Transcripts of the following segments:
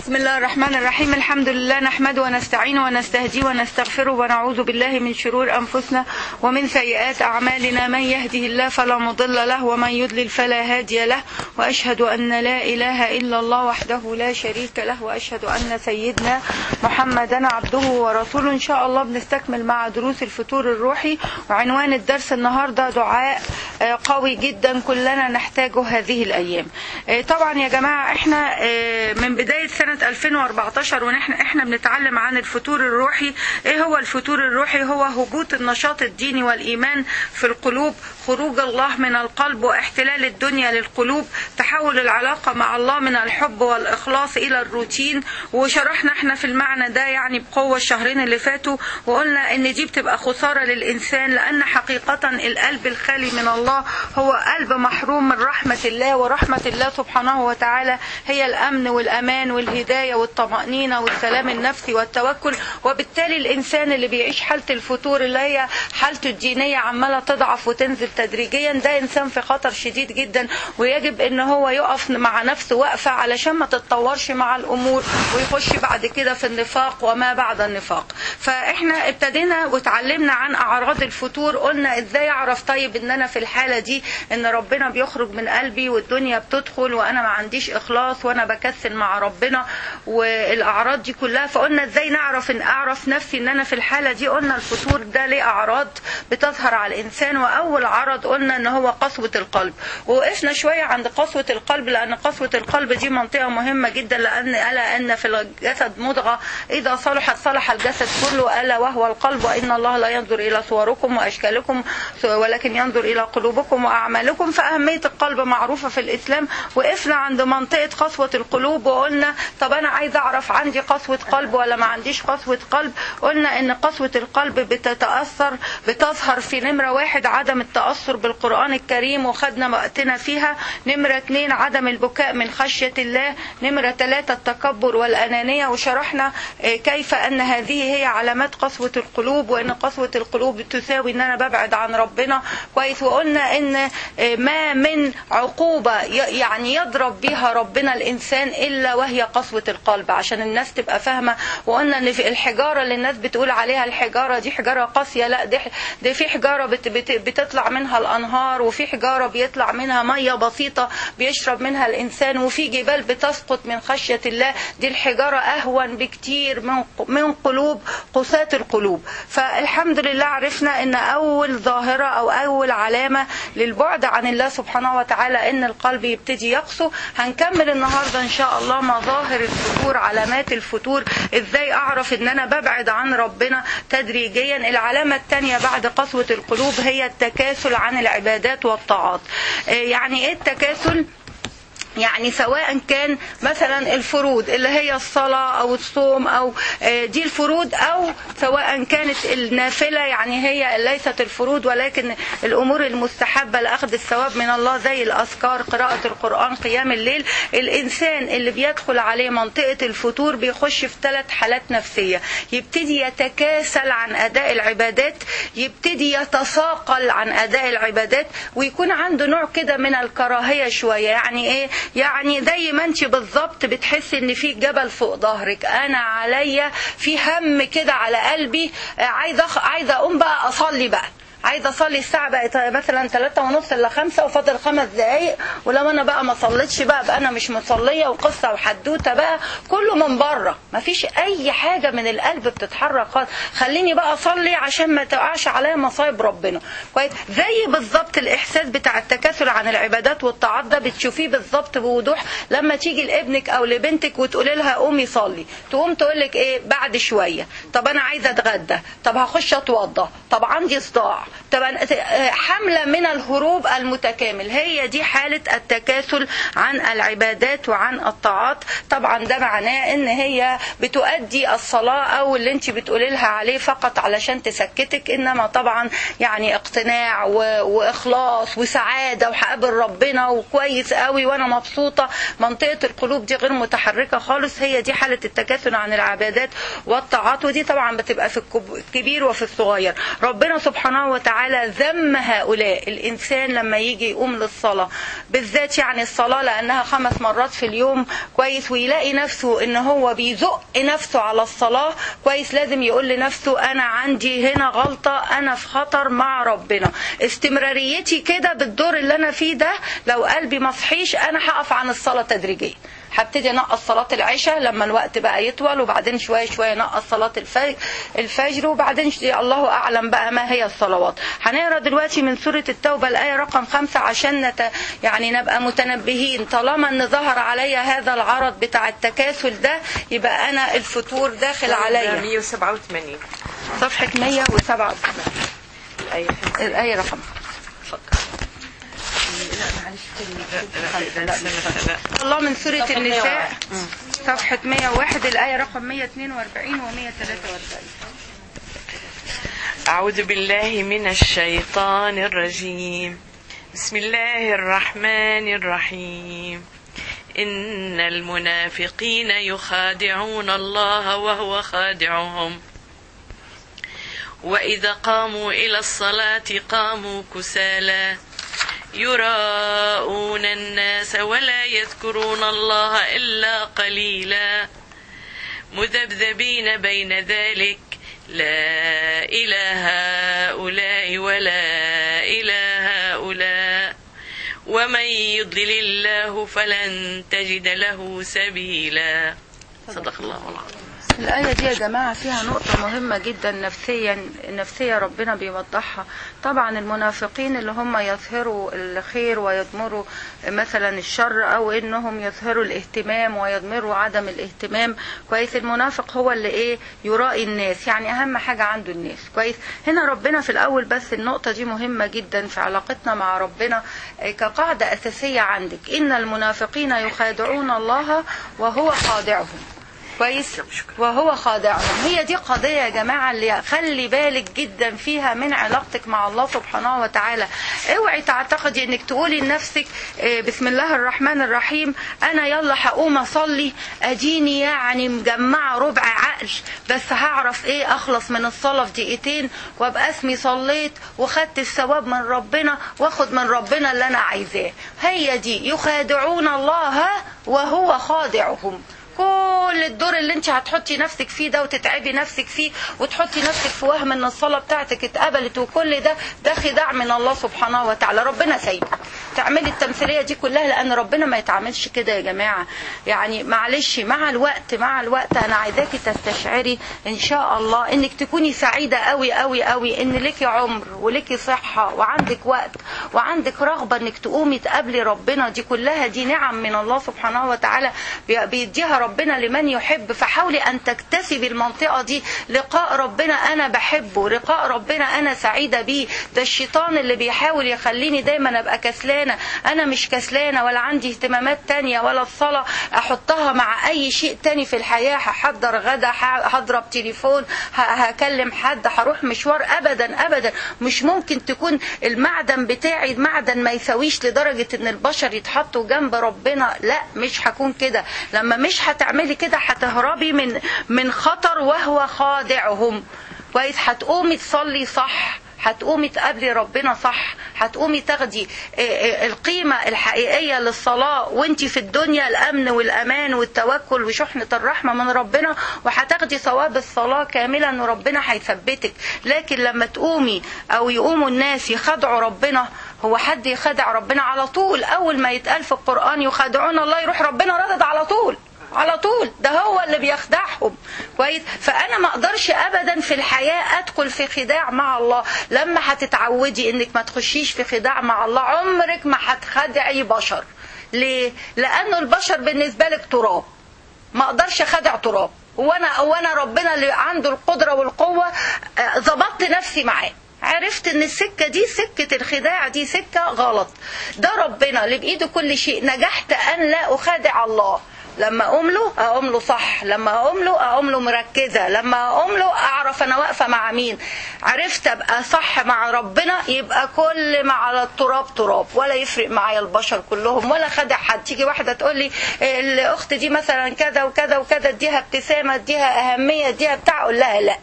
بسم الله الرحمن الرحيم الحمد لله نحمده ونستعينه ونستهديه ونستغفره ونعوذ بالله من شرور أنفسنا ومن سيئات أعمالنا من يهده الله فلا مضل له ومن يضلل فلا هادي له وأشهد أن لا إله إلا الله وحده لا شريك له وأشهد أن سيدنا محمدا عبده ورسوله إن شاء الله بنستكمل مع دروس الفطور الروحي وعنوان الدرس النهاردة دعاء آه، قوي جدا كلنا نحتاجه هذه الأيام آه، طبعا يا جماعة احنا آه، من بداية سنة 2014 ونحن احنا بنتعلم عن الفتور الروحي ايه هو الفتور الروحي هو هبوط النشاط الديني والإيمان في القلوب خروج الله من القلب واحتلال الدنيا للقلوب تحول العلاقة مع الله من الحب والإخلاص إلى الروتين وشرحنا احنا في المعنى ده يعني بقوة الشهرين اللي فاتوا وقلنا ان دي بتبقى خسارة للإنسان لأن حقيقة القلب الخالي من الله هو قلب محروم من رحمة الله ورحمة الله سبحانه وتعالى هي الأمن والأمان والهداية والطمأنينة والسلام النفسي والتوكل وبالتالي الإنسان اللي بيعيش حالة الفتور اللي هي حالته الدينية عمالة تضعف وتنزل تدريجيا ده إنسان في خطر شديد جدا ويجب إن هو يقف مع نفسه وقفة علشان ما تتطورش مع الأمور ويخش بعد كده في النفاق وما بعد النفاق فإحنا ابتدينا وتعلمنا عن أعراض الفتور قلنا إزاي أعرف طيب إن أنا في الحالة دي إن ربنا بيخرج من قلبي والدنيا بتدخل وأنا ما عنديش إخلاص وأنا بكسل مع ربنا والأعراض دي كلها فقلنا إزاي نعرف إن أعرف نفسي إن أنا في الحالة دي قلنا الفتور ده ليه أعراض بتظهر على الإنسان وأول عرض قلنا إن هو قسوة القلب ووقفنا شوية عند قسوة القلب لأن قسوة القلب دي منطقة مهمة جدا لأن ألا أن في الجسد مضغة إذا صلحت صلح الجسد كله ألا وهو القلب وإن الله لا ينظر إلى صوركم وأشكالكم ولكن ينظر إلى قلوبكم وأعمالكم فأهمية القلب معروفة في الإسلام وقفنا عند منطقة قسوة القلوب وقلنا طب أنا عايزة أعرف عندي قسوة قلب ولا ما عنديش قسوة قلب قلنا إن قسوة القلب بتتأثر بتظهر في نمرة واحد عدم التأثر بالقرآن الكريم وخدنا وقتنا فيها نمرة اتنين عدم البكاء من خشية الله نمرة ثلاثة التكبر والأنانية وشرحنا آه، كيف أن هذه هي علامات قسوة القلوب وأن قسوة القلوب تساوي أن أنا ببعد عن ربنا كويس وقلنا أن آه، ما من عقوبة ي- يعني يضرب بها ربنا الإنسان إلا وهي قسوة القلب عشان الناس تبقى فاهمة وقلنا أن في الحجارة اللي الناس بتقول عليها الحجارة دي حجارة قاسية لا دي, دي في حجارة بت بت بتطلع منها الأنهار وفي حجارة بيطلع منها مية بسيطة بيشرب منها الإنسان وفي جبال بتسقط من خشية الله دي الحجارة أهون بكتير من من قلوب قساة القلوب فالحمد لله عرفنا أن أول ظاهرة أو أول علامة للبعد عن الله سبحانه وتعالى أن القلب يبتدي يقسو هنكمل النهاردة إن شاء الله مظاهر الفتور علامات الفتور إزاي أعرف أن أنا ببعد عن ربنا تدريجيا العلامة الثانية بعد قسوة القلوب هي التكاسل عن العبادات والطاعات آه، يعني إيه التكاسل؟ يعني سواء كان مثلا الفروض اللي هي الصلاة أو الصوم أو آه، دي الفروض أو سواء كانت النافلة يعني هي ليست الفروض ولكن الأمور المستحبة لأخذ الثواب من الله زي الأذكار قراءة القرآن قيام الليل الإنسان اللي بيدخل عليه منطقة الفتور بيخش في ثلاث حالات نفسية يبتدي يتكاسل عن أداء العبادات يبتدي يتثاقل عن أداء العبادات ويكون عنده نوع كده من الكراهية شوية يعني إيه يعني زي ما انت بالظبط بتحسي ان في جبل فوق ظهرك انا عليا في هم كده على قلبي آه، عايزه أخ- عايزه اقوم بقى اصلي بقى عايزه اصلي الساعه بقت مثلا 3 ونص الا 5 وفاضل خمس دقايق ولو انا بقى ما صليتش بقى بقى انا مش مصليه وقصه وحدوته بقى كله من بره مفيش اي حاجه من القلب بتتحرك خالص خليني بقى اصلي عشان ما تقعش عليا مصايب ربنا كويس زي بالظبط الاحساس بتاع التكاسل عن العبادات والطاعات ده بتشوفيه بالظبط بوضوح لما تيجي لابنك او لبنتك وتقولي لها قومي صلي تقوم تقول لك ايه بعد شويه طب انا عايزه اتغدى طب هخش اتوضى طب عندي صداع طب أنا- حمله من الهروب المتكامل هي دي حاله التكاسل عن العبادات وعن الطاعات طبعا ده معناه ان هي بتؤدي الصلاه او اللي انت بتقولي لها عليه فقط علشان تسكتك انما طبعا يعني اقتناع و- واخلاص وسعاده وهقابل ربنا وكويس قوي وانا مبسوطه منطقه القلوب دي غير متحركه خالص هي دي حاله التكاسل عن العبادات والطاعات ودي طبعا بتبقى في الكب- الكبير وفي الصغير ربنا سبحانه وتعالى ذم هؤلاء الإنسان لما يجي يقوم للصلاة بالذات يعني الصلاة لأنها خمس مرات في اليوم كويس ويلاقي نفسه إن هو بيزق نفسه على الصلاة كويس لازم يقول لنفسه أنا عندي هنا غلطة أنا في خطر مع ربنا استمراريتي كده بالدور اللي أنا فيه ده لو قلبي مصحيش أنا هقف عن الصلاة تدريجيا هبتدي انقص صلاه العشاء لما الوقت بقى يطول وبعدين شويه شويه انقص صلاه الفجر الفجر وبعدين الله اعلم بقى ما هي الصلوات هنقرا دلوقتي من سوره التوبه الايه رقم خمسة عشان نت... يعني نبقى متنبهين طالما ان ظهر عليا هذا العرض بتاع التكاسل ده يبقى انا الفتور داخل عليا 187 صفحه 107 الآية الايه رقم لا لا لا الله من سورة النساء صفحة 101 الآية رقم 142 و 143 أعوذ بالله من الشيطان الرجيم بسم الله الرحمن الرحيم إن المنافقين يخادعون الله وهو خادعهم وإذا قاموا إلى الصلاة قاموا كسالى يراءون الناس ولا يذكرون الله إلا قليلا مذبذبين بين ذلك لا إله هؤلاء ولا إله هؤلاء ومن يضلل الله فلن تجد له سبيلا صدق الله العظيم الآية دي يا جماعة فيها نقطة مهمة جدا نفسيا نفسية ربنا بيوضحها طبعا المنافقين اللي هم يظهروا الخير ويضمروا مثلا الشر أو إنهم يظهروا الاهتمام ويضمروا عدم الاهتمام كويس المنافق هو اللي إيه يرائي الناس يعني أهم حاجة عنده الناس كويس هنا ربنا في الأول بس النقطة دي مهمة جدا في علاقتنا مع ربنا إيه، كقاعدة أساسية عندك إن المنافقين يخادعون الله وهو خادعهم كويس وهو خادعهم هي دي قضية يا جماعة اللي خلي بالك جدا فيها من علاقتك مع الله سبحانه وتعالى اوعي تعتقدي انك تقولي لنفسك آه، بسم الله الرحمن الرحيم انا يلا هقوم اصلي اديني يعني مجمعة ربع عقل بس هعرف ايه اخلص من الصلاة في دقيقتين وابقى اسمي صليت وخدت الثواب من ربنا واخد من ربنا اللي انا عايزاه هي دي يخادعون الله وهو خادعهم كل الدور اللي انت هتحطي نفسك فيه ده وتتعبي نفسك فيه وتحطي نفسك في وهم ان الصلاه بتاعتك اتقبلت وكل ده ده خداع من الله سبحانه وتعالى ربنا سايبك تعملي التمثيليه دي كلها لان ربنا ما يتعاملش كده يا جماعه يعني معلش مع الوقت مع الوقت انا عايزاكي تستشعري ان شاء الله انك تكوني سعيده قوي قوي قوي ان ليكي عمر وليكي صحه وعندك وقت وعندك رغبه انك تقومي تقابلي ربنا دي كلها دي نعم من الله سبحانه وتعالى بي- بيديها ربنا لمن يحب فحاولي ان تكتسبي المنطقه دي لقاء ربنا انا بحبه لقاء ربنا انا سعيده بيه ده الشيطان اللي بيحاول يخليني دايما ابقى كسلانه انا مش كسلانه ولا عندي اهتمامات تانية ولا الصلاه احطها مع اي شيء تاني في الحياه هحضر غدا ه- هضرب تليفون ه- هكلم حد هروح مشوار ابدا ابدا مش ممكن تكون المعدن بتاعي معدن ما يساويش لدرجه ان البشر يتحطوا جنب ربنا لا مش هكون كده لما مش هتعملي كده هتهربي من من خطر وهو خادعهم كويس هتقومي تصلي صح هتقومي تقابلي ربنا صح هتقومي تاخدي آه، آه، القيمة الحقيقية للصلاة وانت في الدنيا الأمن والأمان والتوكل وشحنة الرحمة من ربنا وهتاخدي ثواب الصلاة كاملا وربنا هيثبتك لكن لما تقومي أو يقوموا الناس يخدعوا ربنا هو حد يخدع ربنا على طول أول ما يتقال في القرآن يخادعون الله يروح ربنا ردد على طول على طول ده هو اللي بيخدعهم كويس فانا ما اقدرش ابدا في الحياه ادخل في خداع مع الله لما هتتعودي انك ما تخشيش في خداع مع الله عمرك ما هتخدعي بشر ليه لانه البشر بالنسبه لك تراب ما اقدرش اخدع تراب وانا وانا ربنا اللي عنده القدره والقوه آه، ظبطت نفسي معاه عرفت ان السكه دي سكه الخداع دي سكه غلط ده ربنا اللي بايده كل شيء نجحت ان لا اخادع الله لما اقوم له اقوم له صح لما اقوم له اقوم له مركزه لما اقوم له اعرف انا واقفه مع مين عرفت ابقى صح مع ربنا يبقى كل ما على التراب تراب ولا يفرق معايا البشر كلهم ولا خدع حد تيجي واحده تقول لي الاخت دي مثلا كذا وكذا وكذا اديها ابتسامه اديها اهميه اديها بتاع اقول لها لا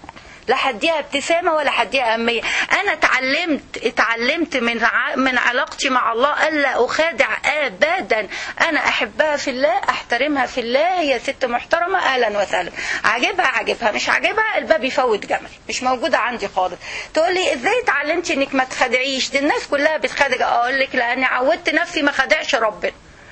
لا هديها ابتسامه ولا هديها اهميه انا اتعلمت اتعلمت من ع... من علاقتي مع الله الا اخادع ابدا انا احبها في الله احترمها في الله هي ست محترمه اهلا وسهلا عاجبها عاجبها مش عاجبها الباب يفوت جمل مش موجوده عندي خالص تقول لي ازاي اتعلمتي انك ما تخدعيش دي الناس كلها بتخدع اقول لك لاني عودت نفسي ما خدعش ربنا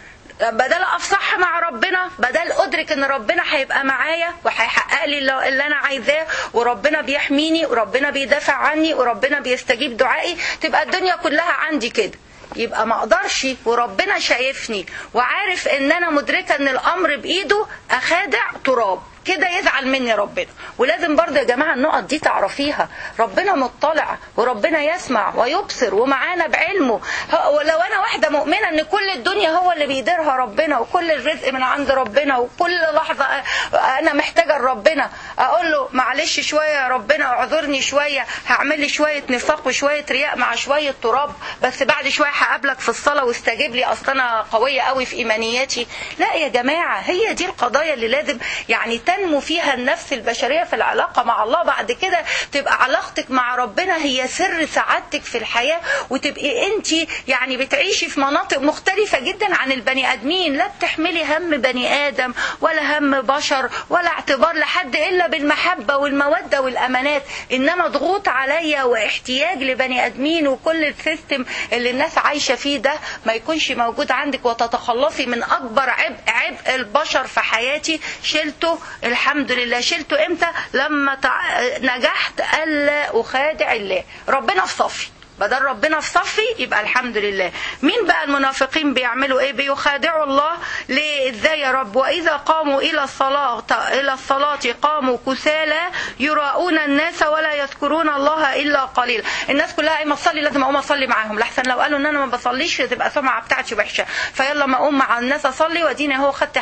بدل اقف صح مع ربنا بدل ادرك ان ربنا هيبقى معايا وهيحقق لي اللي اللي انا عايزاه وربنا بيحميني وربنا بيدافع عني وربنا بيستجيب دعائي تبقى الدنيا كلها عندي كده يبقى ما اقدرش وربنا شايفني وعارف ان انا مدركه ان الامر بايده اخادع تراب كده يزعل مني ربنا ولازم برضه يا جماعه النقط دي تعرفيها ربنا مطلع وربنا يسمع ويبصر ومعانا بعلمه ه- ولو انا واحده مؤمنه ان كل الدنيا هو اللي بيديرها ربنا وكل الرزق من عند ربنا وكل لحظه أ- انا محتاجه لربنا اقول له معلش شويه يا ربنا اعذرني شويه هعمل لي شويه نفاق وشويه رياء مع شويه تراب بس بعد شويه هقابلك في الصلاه واستجيب لي اصل انا قويه قوي في ايمانياتي لا يا جماعه هي دي القضايا اللي لازم يعني تنمو فيها النفس البشريه في العلاقه مع الله بعد كده تبقى علاقتك مع ربنا هي سر سعادتك في الحياه وتبقي انت يعني بتعيشي في مناطق مختلفه جدا عن البني ادمين لا بتحملي هم بني ادم ولا هم بشر ولا اعتبار لحد الا بالمحبه والموده والامانات انما ضغوط عليا واحتياج لبني ادمين وكل السيستم اللي الناس عايشه فيه ده ما يكونش موجود عندك وتتخلصي من اكبر عبء عبء البشر في حياتي شلته الحمد لله شلته امتى لما تع... نجحت الا اخادع الله ربنا في صفي بدل ربنا في صفي يبقى الحمد لله مين بقى المنافقين بيعملوا ايه بيخادعوا الله ليه ازاي يا رب واذا قاموا الى الصلاه الى الصلاه قاموا كسالى يراؤون الناس ولا يذكرون الله الا قليلا الناس كلها قايمه تصلي لازم اقوم اصلي معاهم لحسن لو قالوا ان انا ما بصليش تبقى سمعه بتاعتي وحشه فيلا ما اقوم مع الناس اصلي واديني اهو خدت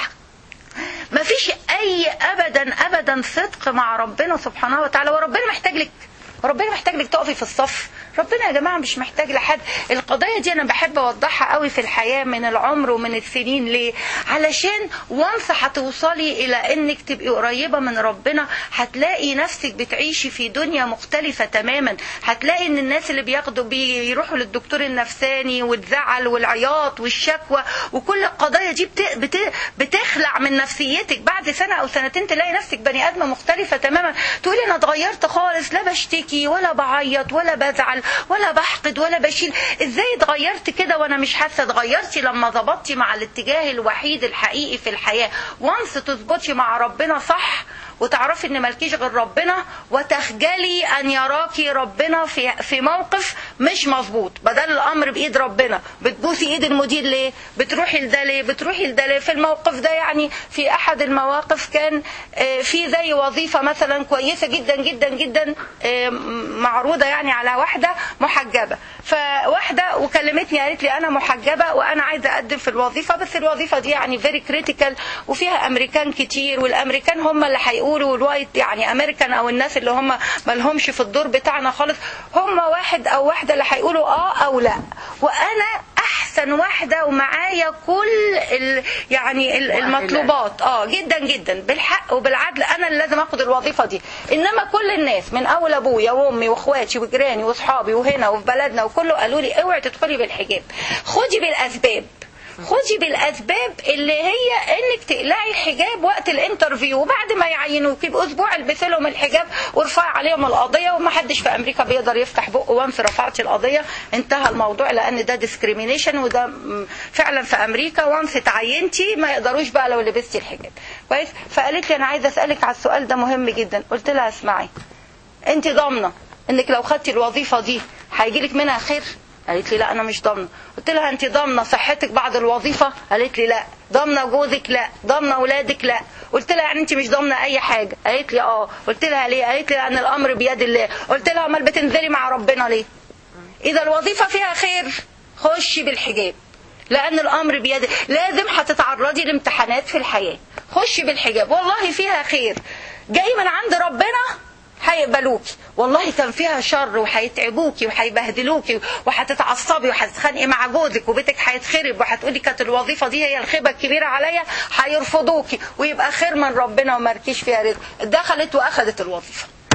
ما فيش اي ابدا ابدا صدق مع ربنا سبحانه وتعالى وربنا محتاج لك ربنا محتاج لك تقفي في الصف ربنا يا جماعه مش محتاج لحد القضايا دي انا بحب اوضحها قوي في الحياه من العمر ومن السنين ليه علشان وانس هتوصلي الى انك تبقي قريبه من ربنا هتلاقي نفسك بتعيشي في دنيا مختلفه تماما هتلاقي ان الناس اللي بياخدوا بيروحوا للدكتور النفساني والزعل والعياط والشكوى وكل القضايا دي بت... بت... بتخلع من نفسيتك بعد سنه او سنتين تلاقي نفسك بني ادمه مختلفه تماما تقولي انا اتغيرت خالص لا بشتكي ولا بعيط ولا بزعل ولا بحقد ولا بشيل ازاي اتغيرت كده وانا مش حاسه اتغيرتي لما ظبطتي مع الاتجاه الوحيد الحقيقي في الحياه وانس تظبطي مع ربنا صح وتعرفي ان مالكيش غير ربنا وتخجلي ان يراكي ربنا في في موقف مش مظبوط بدل الامر بايد ربنا بتبوسي ايد المدير ليه بتروحي لده ليه بتروحي لده ليه في الموقف ده يعني في احد المواقف كان آه، في زي وظيفه مثلا كويسه جدا جدا جدا آه، معروضه يعني على واحده محجبه فواحده وكلمتني قالت لي انا محجبه وانا عايزه اقدم في الوظيفه بس الوظيفه دي يعني فيري كريتيكال وفيها امريكان كتير والامريكان هم اللي هيقولوا الوايت يعني امريكان او الناس اللي هم ما لهمش في الدور بتاعنا خالص هم واحد او واحده اللي هيقولوا اه او لا وانا احسن واحده ومعايا كل ال يعني ال- المطلوبات اه جدا جدا بالحق وبالعدل انا اللي لازم اخد الوظيفه دي انما كل الناس من اول ابويا وامي واخواتي وجيراني واصحابي وهنا وفي بلدنا وكله قالوا لي اوعي تدخلي بالحجاب خدي بالاسباب خدي بالاسباب اللي هي انك تقلعي الحجاب وقت الانترفيو وبعد ما يعينوكي باسبوع البسي لهم الحجاب وارفعي عليهم القضيه ومحدش في امريكا بيقدر يفتح بقه وانس رفعتي القضيه انتهى الموضوع لان ده ديسكريمينيشن وده م- فعلا في امريكا وانس اتعينتي ما يقدروش بقى لو لبستي الحجاب كويس فقالت لي انا عايزه اسالك على السؤال ده مهم جدا قلت لها اسمعي انت ضامنه انك لو خدتي الوظيفه دي هيجيلك منها خير قالت لي لا انا مش ضامنه قلت لها انت ضامنه صحتك بعد الوظيفه قالت لي لا ضامنه جوزك لا ضامنه اولادك لا قلت لها يعني انت مش ضامنه اي حاجه قالت لي اه قلت لها ليه قالت لي لان الامر بيد الله قلت لها امال بتنزلي مع ربنا ليه اذا الوظيفه فيها خير خشي بالحجاب لان الامر بيد لازم هتتعرضي لامتحانات في الحياه خشي بالحجاب والله فيها خير جاي من عند ربنا هيقبلوكي والله كان فيها شر وهيتعبوكي وهيبهدلوكي وهتتعصبي وهتتخانقي مع جوزك وبيتك هيتخرب وهتقولي كانت الوظيفه دي هي الخيبه الكبيره عليا هيرفضوكي ويبقى خير من ربنا ومالكيش فيها رزق دخلت واخدت الوظيفه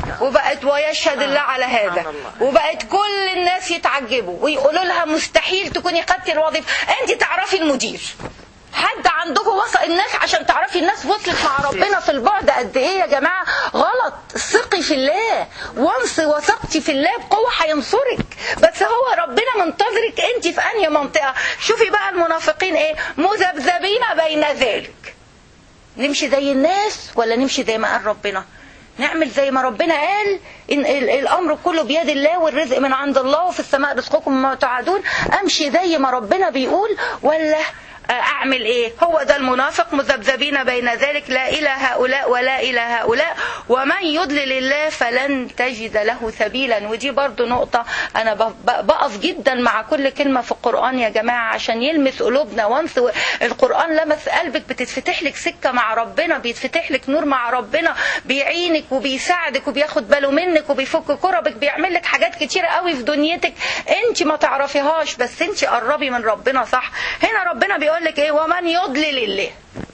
وبقت ويشهد الله على هذا وبقت كل الناس يتعجبوا ويقولوا لها مستحيل تكوني خدتي الوظيفه انت تعرفي المدير حد عندكم وصل الناس عشان تعرفي الناس وصلت مع ربنا في البعد قد ايه يا جماعه غلط ثقي في الله وانس وثقتي في الله بقوه هينصرك بس هو ربنا منتظرك انت في انهي منطقه شوفي بقى المنافقين ايه مذبذبين بين ذلك نمشي زي الناس ولا نمشي زي ما قال ربنا نعمل زي ما ربنا قال إن ال- الامر كله بيد الله والرزق من عند الله وفي السماء رزقكم وما تعدون امشي زي ما ربنا بيقول ولا اعمل ايه هو ده المنافق مذبذبين بين ذلك لا الى هؤلاء ولا الى هؤلاء ومن يضلل الله فلن تجد له سبيلا ودي برضو نقطة انا ب- ب- بقف جدا مع كل كلمة في القرآن يا جماعة عشان يلمس قلوبنا وانس القرآن لمس قلبك بتتفتح لك سكة مع ربنا بيتفتح لك نور مع ربنا بيعينك وبيساعدك وبياخد باله منك وبيفك كربك بيعمل لك حاجات كتيرة قوي في دنيتك انت ما تعرفيهاش بس انت قربي من ربنا صح هنا ربنا بيقول لك ايه ومن يضلل الله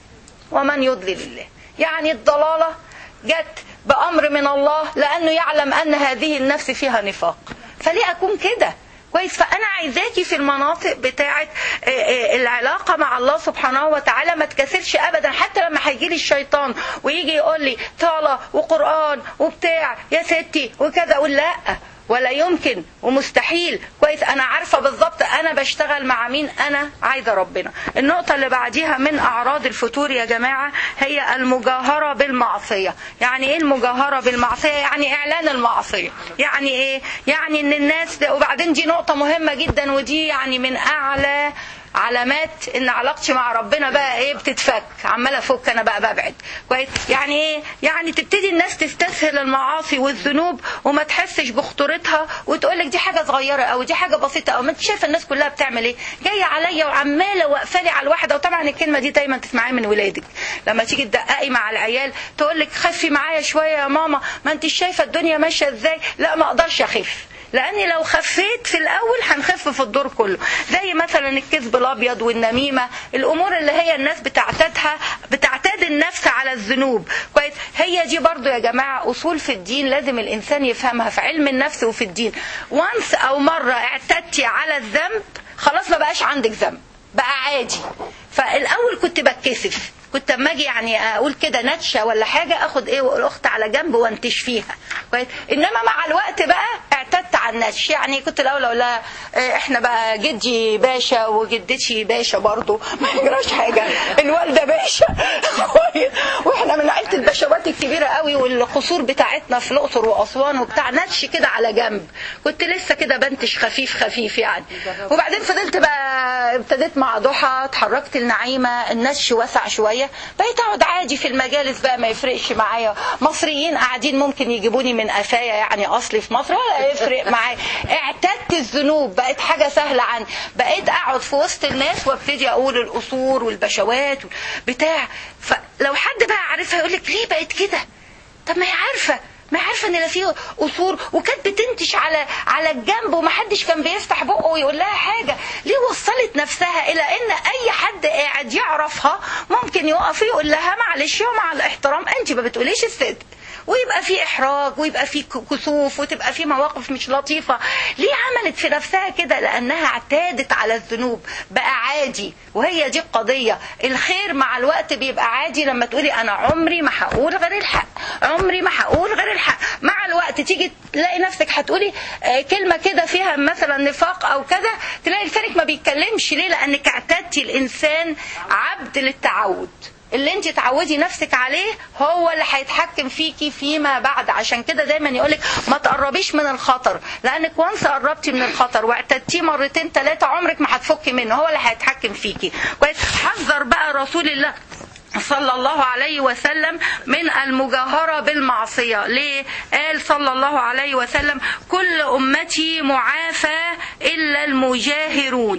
ومن يضلل الله يعني الضلالة جت بأمر من الله لأنه يعلم أن هذه النفس فيها نفاق فليه أكون كده كويس فأنا عايزاكي في المناطق بتاعة آه، آه، العلاقة مع الله سبحانه وتعالى ما تكسرش أبدا حتى لما هيجي لي الشيطان ويجي يقول لي صلاة وقرآن وبتاع يا ستي وكذا أقول لا ولا يمكن ومستحيل كويس انا عارفه بالظبط انا بشتغل مع مين انا عايزه ربنا النقطه اللي بعديها من اعراض الفتور يا جماعه هي المجاهره بالمعصيه يعني ايه المجاهره بالمعصيه يعني اعلان المعصيه يعني ايه يعني ان الناس ده وبعدين دي نقطه مهمه جدا ودي يعني من اعلى علامات ان علاقتي مع ربنا بقى ايه بتتفك عماله افك انا بقى ببعد كويس يعني ايه يعني تبتدي الناس تستسهل المعاصي والذنوب وما تحسش بخطورتها وتقول لك دي حاجه صغيره او دي حاجه بسيطه او ما انت شايفه الناس كلها بتعمل ايه جايه عليا وعماله واقفه لي على الواحده وطبعا الكلمه دي دايما تسمعيها من ولادك لما تيجي تدققي مع العيال تقول لك خفي معايا شويه يا ماما ما انت شايفه الدنيا ماشيه ازاي لا ما اقدرش اخف لاني لو خفيت في الاول هنخف في الدور كله زي مثلا الكذب الابيض والنميمه الامور اللي هي الناس بتعتادها بتعتاد النفس على الذنوب كويس هي دي برضو يا جماعه اصول في الدين لازم الانسان يفهمها في علم النفس وفي الدين وانس او مره اعتدتي على الذنب خلاص ما بقاش عندك ذنب بقى عادي فالاول كنت بتكسف كنت اما اجي يعني اقول كده نتشه ولا حاجه اخد ايه والاخت على جنب وانتش فيها كويس انما مع الوقت بقى اعتدت على النتش يعني كنت الاول اقول لها إيه احنا بقى جدي باشا وجدتي باشا برضه ما يجراش حاجه الوالده باشا كويس واحنا من عيله البشوات الكبيره قوي والقصور بتاعتنا في الاقصر واسوان وبتاع نتش كده على جنب كنت لسه كده بنتش خفيف خفيف يعني وبعدين فضلت بقى ابتديت مع ضحى اتحركت لنعيمه النش وسع شويه بقيت اقعد عادي في المجالس بقى ما يفرقش معايا مصريين قاعدين ممكن يجيبوني من قفايا يعني اصلي في مصر ولا يفرق معايا اعتدت الذنوب بقت حاجه سهله عني بقيت اقعد في وسط الناس وابتدي اقول القصور والبشوات بتاع فلو حد بقى عارفها يقول لك ليه بقت كده طب ما هي عارفه ما هي عارفه ان لا فيه قصور وكانت بتنتش على على الجنب ومحدش كان بيفتح بقه ويقول لها حاجه ليه وصلت نفسها الى ان اي حد قاعد يعرفها ممكن يقف يقول لها معلش ومع الاحترام انت ما بتقوليش الصدق ويبقى في احراج ويبقى في كسوف وتبقى في مواقف مش لطيفه ليه عملت في نفسها كده لانها اعتادت على الذنوب بقى عادي وهي دي القضيه الخير مع الوقت بيبقى عادي لما تقولي انا عمري ما هقول غير الحق عمري ما هقول غير الحق مع الوقت تيجي تلاقي نفسك هتقولي آه، كلمه كده فيها مثلا نفاق او كذا تلاقي لسانك ما بيتكلمش ليه لانك اعتدتي الانسان عبد للتعود اللي انت تعودي نفسك عليه هو اللي هيتحكم فيكي فيما بعد عشان كده دايما يقولك ما تقربيش من الخطر لانك وانس قربتي من الخطر واعتدتيه مرتين ثلاثه عمرك ما هتفكي منه هو اللي هيتحكم فيكي كويس حذر بقى رسول الله صلى الله عليه وسلم من المجاهرة بالمعصية ليه؟ قال صلى الله عليه وسلم كل أمتي معافى إلا المجاهرون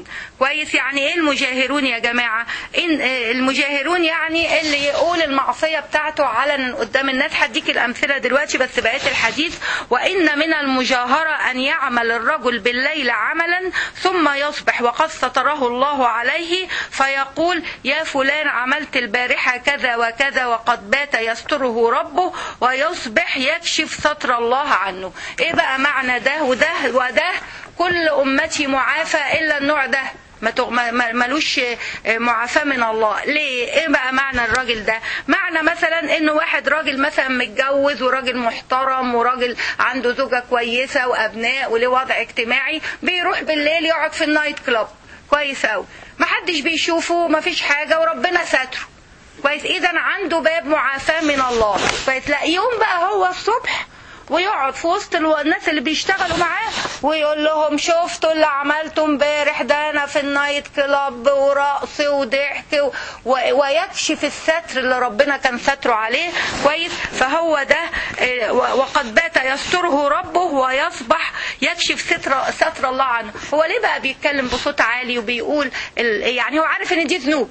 كويس يعني ايه المجاهرون يا جماعه ان آه، المجاهرون يعني اللي يقول المعصيه بتاعته علنا قدام الناس هديك الامثله دلوقتي بس بقيه الحديث وان من المجاهره ان يعمل الرجل بالليل عملا ثم يصبح وقد ستره الله عليه فيقول يا فلان عملت البارحه كذا وكذا وقد بات يستره ربه ويصبح يكشف ستر الله عنه ايه بقى معنى ده وده وده كل امتي معافى الا النوع ده ما تغ- ما- ما- ملوش معافاة من الله ليه ايه بقى معنى الراجل ده معنى مثلا انه واحد راجل مثلا متجوز وراجل محترم وراجل عنده زوجة كويسة وابناء وله وضع اجتماعي بيروح بالليل يقعد في النايت كلاب كويس قوي محدش بيشوفه مفيش حاجة وربنا ساتره كويس اذا عنده باب معافاة من الله فتلاقي يوم بقى هو الصبح ويقعد في وسط الو- الناس اللي بيشتغلوا معاه ويقول لهم شفتوا اللي عملته امبارح ده انا في النايت كلاب ورقص وضحك و... و... ويكشف الستر اللي ربنا كان ستره عليه كويس فهو ده آه، و- وقد بات يستره ربه ويصبح يكشف ستر ستر الله عنه هو ليه بقى بيتكلم بصوت عالي وبيقول ال... يعني هو عارف ان دي ذنوب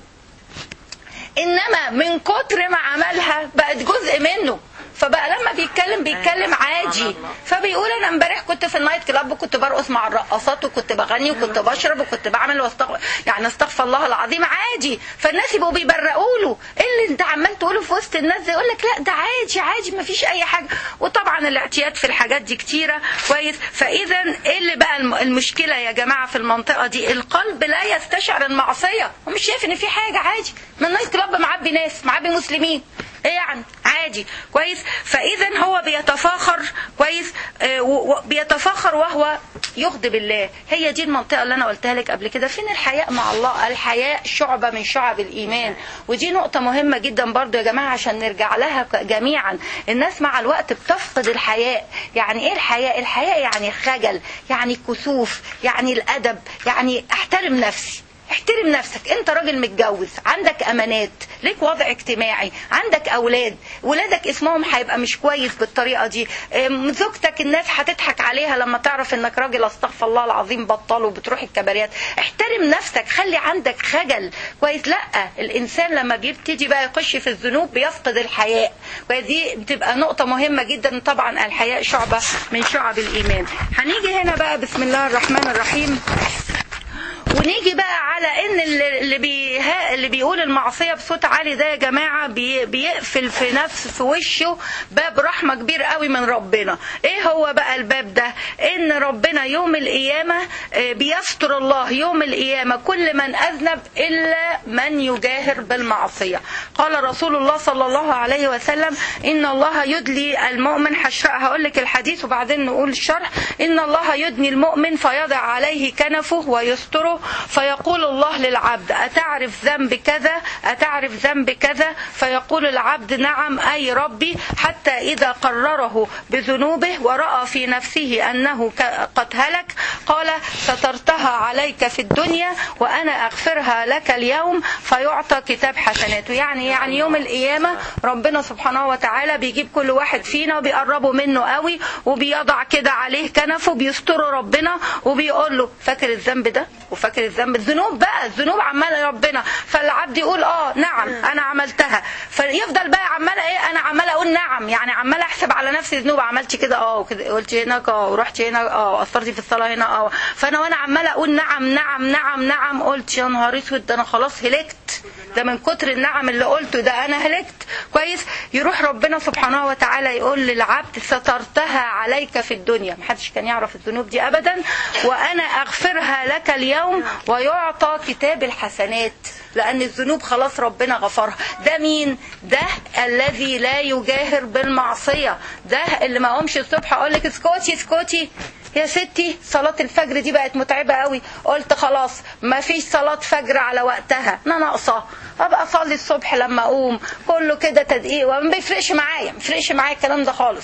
انما من كتر ما عملها بقت جزء منه فبقى لما بيتكلم بيتكلم عادي فبيقول انا امبارح كنت في النايت كلاب وكنت برقص مع الرقصات وكنت بغني وكنت بشرب وكنت بعمل واستغفر يعني استغفر الله العظيم عادي فالناس يبقوا بيبرقوا له ايه اللي انت عمال تقوله في وسط الناس ده يقول لك لا ده عادي عادي ما فيش اي حاجه وطبعا الاعتياد في الحاجات دي كتيره كويس فاذا ايه اللي بقى الم- المشكله يا جماعه في المنطقه دي القلب لا يستشعر المعصيه ومش شايف ان في حاجه عادي ما النايت كلاب معبي ناس معبي مسلمين ايه يعني عادي كويس فاذا هو بيتفاخر كويس آه، و- و- بيتفاخر وهو يغضب الله هي دي المنطقه اللي انا قلتها لك قبل كده فين الحياء مع الله الحياء شعبه من شعب الايمان ودي نقطه مهمه جدا برضو يا جماعه عشان نرجع لها ك- جميعا الناس مع الوقت بتفقد الحياء يعني ايه الحياء الحياء يعني خجل يعني كسوف يعني الادب يعني احترم نفسي احترم نفسك انت راجل متجوز عندك امانات ليك وضع اجتماعي عندك اولاد ولادك اسمهم هيبقى مش كويس بالطريقه دي ام، زوجتك الناس هتضحك عليها لما تعرف انك راجل استغفر الله العظيم بطل وبتروح الكباريات احترم نفسك خلي عندك خجل كويس لا الانسان لما بيبتدي بقى يخش في الذنوب بيفقد الحياء ودي بتبقى نقطه مهمه جدا طبعا الحياء شعبه من شعب الايمان هنيجي هنا بقى بسم الله الرحمن الرحيم ونيجي بقى على ان اللي اللي, بيه اللي بيقول المعصيه بصوت عالي ده يا جماعه بي بيقفل في نفس في وشه باب رحمه كبير قوي من ربنا ايه هو بقى الباب ده ان ربنا يوم القيامه آه، بيستر الله يوم القيامه كل من اذنب الا من يجاهر بالمعصيه قال رسول الله صلى الله عليه وسلم ان الله يدلي المؤمن هشرح هقول لك الحديث وبعدين نقول الشرح ان الله يدني المؤمن فيضع عليه كنفه ويستره فيقول الله للعبد أتعرف ذنب كذا أتعرف ذنب كذا فيقول العبد نعم أي ربي حتى إذا قرره بذنوبه ورأى في نفسه أنه ك- قد هلك قال سترتها عليك في الدنيا وأنا أغفرها لك اليوم فيعطى كتاب حسناته يعني يعني يوم القيامة ربنا سبحانه وتعالى بيجيب كل واحد فينا وبيقربه منه قوي وبيضع كده عليه كنفه بيستره ربنا وبيقول له فاكر الذنب ده وفاكر الذنب الذنوب بقى الذنوب عماله ربنا فالعبد يقول اه نعم انا عملتها فيفضل بقى عماله ايه انا عماله اقول نعم يعني عماله احسب على نفسي ذنوب عملت كده اه وكده قلت هناك اه ورحت هنا اه وقصرت في الصلاه هنا اه فانا وانا عماله اقول نعم نعم نعم نعم قلت يا نهار اسود ده انا خلاص هلكت ده من كتر النعم اللي قلته ده انا هلكت كويس يروح ربنا سبحانه وتعالى يقول للعبد سترتها عليك في الدنيا محدش كان يعرف الذنوب دي ابدا وانا اغفرها لك اليوم ويعطى كتاب الحسنات لان الذنوب خلاص ربنا غفرها ده مين ده الذي لا يجاهر بالمعصيه ده اللي ما قومش الصبح اقول لك اسكتي اسكتي يا ستي صلاة الفجر دي بقت متعبة قوي قلت خلاص ما فيش صلاة فجر على وقتها انا ناقصة ابقى اصلي الصبح لما اقوم كله كده تدقيق وما بيفرقش معايا ما بيفرقش معايا الكلام ده خالص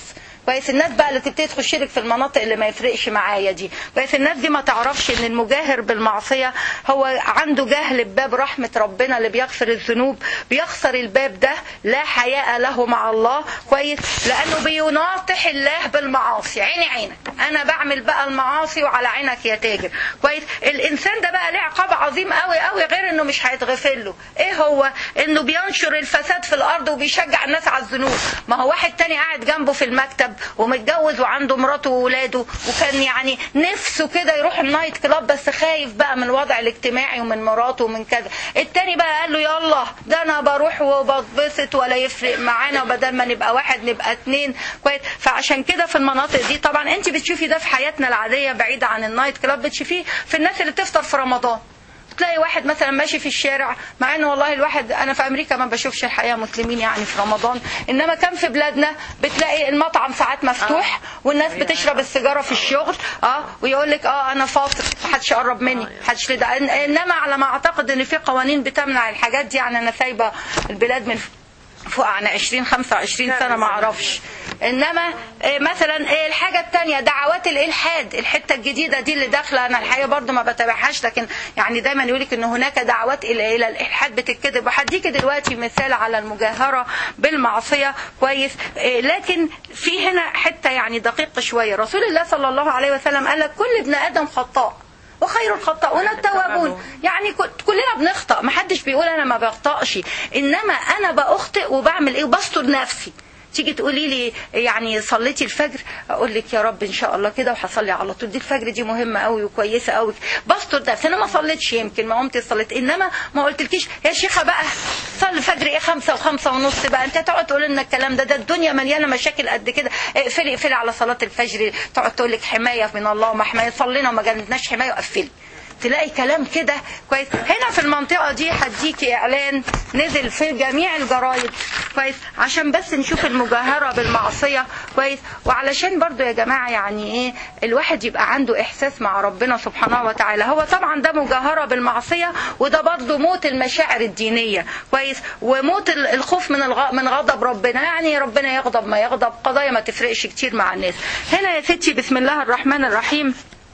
كويس الناس بقى اللي تبتدي تخش لك في المناطق اللي ما يفرقش معايا دي كويس الناس دي ما تعرفش ان المجاهر بالمعصيه هو عنده جهل بباب رحمه ربنا اللي بيغفر الذنوب بيخسر الباب ده لا حياء له مع الله كويس لانه بيناطح الله بالمعاصي عيني عينك انا بعمل بقى المعاصي وعلى عينك يا تاجر كويس الانسان ده بقى ليه عقاب عظيم قوي قوي غير انه مش هيتغفر له ايه هو انه بينشر الفساد في الارض وبيشجع الناس على الذنوب ما هو واحد تاني قاعد جنبه في المكتب ومتجوز وعنده مراته وولاده وكان يعني نفسه كده يروح النايت كلاب بس خايف بقى من الوضع الاجتماعي ومن مراته ومن كذا التاني بقى قال له يلا ده انا بروح وبتبسط ولا يفرق معانا وبدل ما نبقى واحد نبقى اتنين كويس فعشان كده في المناطق دي طبعا انت بتشوفي ده في حياتنا العاديه بعيده عن النايت كلاب بتشوفيه في الناس اللي بتفطر في رمضان تلاقي واحد مثلا ماشي في الشارع مع ان والله الواحد انا في امريكا ما بشوفش الحقيقه مسلمين يعني في رمضان انما كان في بلادنا بتلاقي المطعم ساعات مفتوح والناس بتشرب السيجاره في الشغل اه ويقول لك اه انا فاطر محدش يقرب مني محدش لده إن- انما على ما اعتقد ان في قوانين بتمنع الحاجات دي يعني انا سايبه البلاد من فوق عن 20 25 سنه ما اعرفش انما إيه مثلا إيه الحاجه الثانيه دعوات الالحاد الحته الجديده دي اللي داخله انا الحقيقه برضو ما بتابعهاش لكن يعني دايما يقول لك ان هناك دعوات الى الى الالحاد بتتكذب وهديك دلوقتي مثال على المجاهره بالمعصيه كويس إيه لكن في هنا حته يعني دقيقه شويه رسول الله صلى الله عليه وسلم قال لك كل ابن ادم خطاء وخير الخطاؤون التوابون يعني كل- كلنا بنخطأ ما حدش بيقول انا ما بخطأش انما انا بأخطئ وبعمل ايه وبستر نفسي تيجي تقولي لي يعني صليتي الفجر اقول لك يا رب ان شاء الله كده وهصلي على طول دي الفجر دي مهمه قوي وكويسه قوي بستر نفسي انا ما صليتش يمكن ما قمت صليت انما ما قلتلكيش يا شيخه بقى صلي الفجر ايه خمسة وخمسة ونص بقى انت تقعد تقول لنا الكلام ده ده الدنيا مليانه مشاكل قد كده اقفلي اقفلي على صلاه الفجر تقعد تقول لك حمايه من الله وما حمايه صلينا وما جالناش حمايه وقفلي تلاقي كلام كده كويس هنا في المنطقة دي هديكي إعلان نزل في جميع الجرايد كويس عشان بس نشوف المجاهرة بالمعصية كويس وعلشان برضو يا جماعة يعني إيه الواحد يبقى عنده إحساس مع ربنا سبحانه وتعالى هو طبعا ده مجاهرة بالمعصية وده برضو موت المشاعر الدينية كويس وموت ال- الخوف من الغ... من غضب ربنا يعني ربنا يغضب ما يغضب قضايا ما تفرقش كتير مع الناس هنا يا ستي بسم الله الرحمن الرحيم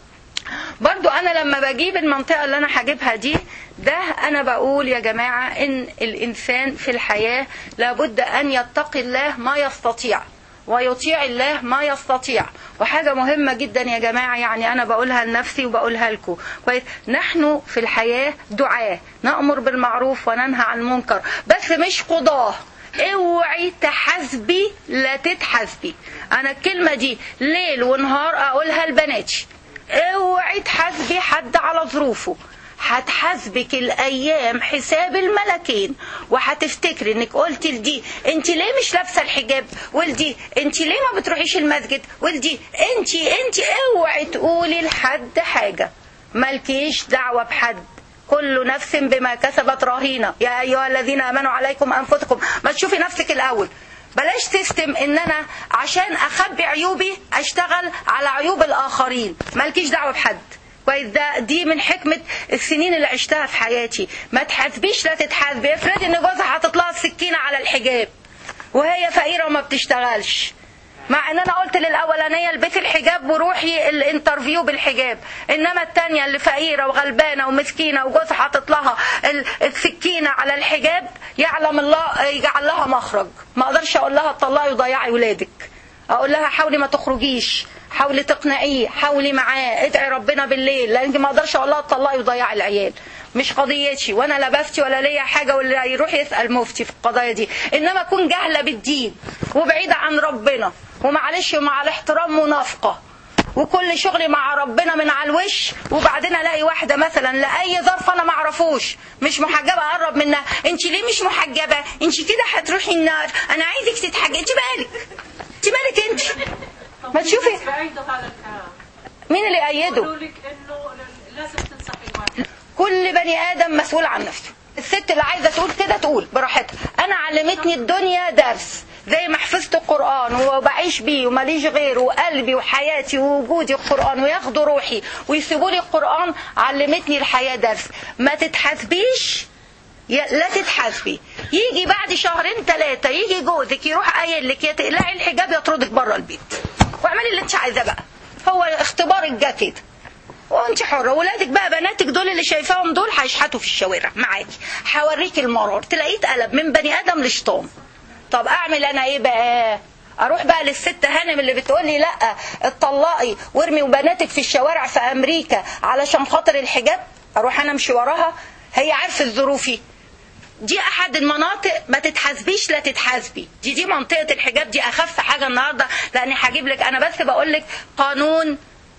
برضو انا لما بجيب المنطقة اللي انا هجيبها دي ده انا بقول يا جماعة ان الانسان في الحياة لابد ان يتقي الله ما يستطيع ويطيع الله ما يستطيع وحاجة مهمة جدا يا جماعة يعني أنا بقولها لنفسي وبقولها لكم كويس نحن في الحياة دعاة نأمر بالمعروف وننهى عن المنكر بس مش قضاه اوعي تحاسبي لا تتحاسبي انا الكلمة دي ليل ونهار اقولها لبناتي اوعي تحاسبي حد على ظروفه هتحاسبك الايام حساب الملكين وهتفتكري انك قلتي لدي انت ليه مش لابسه الحجاب ولدي انت ليه ما بتروحيش المسجد ولدي انت انت اوعي تقولي لحد حاجه مالكيش دعوه بحد كل نفس بما كسبت رهينه يا ايها الذين امنوا عليكم انفسكم ما تشوفي نفسك الاول بلاش سيستم ان انا عشان اخبي عيوبي اشتغل على عيوب الاخرين مالكيش دعوه بحد كويس ده دي من حكمه السنين اللي عشتها في حياتي ما تحاسبيش لا تتحاسبي افرضي ان جوزها حاطط لها السكينه على الحجاب وهي فقيره وما بتشتغلش مع ان انا قلت للاولانيه البسي الحجاب وروحي الانترفيو بالحجاب انما التانية اللي فقيره وغلبانه ومسكينه وجوزها حاطط لها ال- السكينه على الحجاب يعلم الله يجعل لها مخرج ما اقدرش اقول لها طلعي وضيعي ولادك اقول لها حاولي ما تخرجيش حاولي تقنعيه حاولي معاه ادعي ربنا بالليل لان ما اقدرش اقول لها تطلعي وضيعي العيال مش قضيتي وانا لا بفتي ولا ليا حاجه واللي يروح يسال مفتي في القضايا دي انما اكون جاهله بالدين وبعيده عن ربنا ومعلش ومع الاحترام منافقه وكل شغلي مع ربنا من على الوش وبعدين الاقي واحده مثلا لاي ظرف انا ما اعرفوش مش محجبه اقرب منها انت ليه مش محجبه انت كده هتروحي النار انا عايزك تتحجبي انت مالك انت مالك انت ما تشوفي بعيدة هذا الكلام مين اللي ايده يقولوا لك انه لازم تنصحي الواحد كل بني ادم مسؤول عن نفسه الست اللي عايزه تقول كده تقول براحتها انا علمتني الدنيا درس زي ما حفظت القران وبعيش بيه وماليش غيره وقلبي وحياتي ووجودي القران وياخدوا روحي ويسيبوا لي القران علمتني الحياه درس ما تتحاسبيش يا- لا تتحاسبي يجي بعد شهرين ثلاثه يجي جوزك يروح قايل لك يا تقلعي الحجاب يطردك بره البيت واعملي اللي انت عايزاه بقى هو اختبارك جه كده وانت حره ولادك بقى بناتك دول اللي شايفاهم دول هيشحتوا في الشوارع معاكي هوريك المرار تلاقيه اتقلب من بني ادم لشيطان طب اعمل انا ايه بقى اروح بقى للست هانم اللي بتقول لي لا اتطلقي وارمي وبناتك في الشوارع في امريكا علشان خاطر الحجاب اروح انا امشي وراها هي عارفه ظروفي دي احد المناطق ما تتحاسبيش لا تتحاسبي دي دي منطقه الحجاب دي اخف حاجه النهارده لاني هجيب لك انا بس بقول لك قانون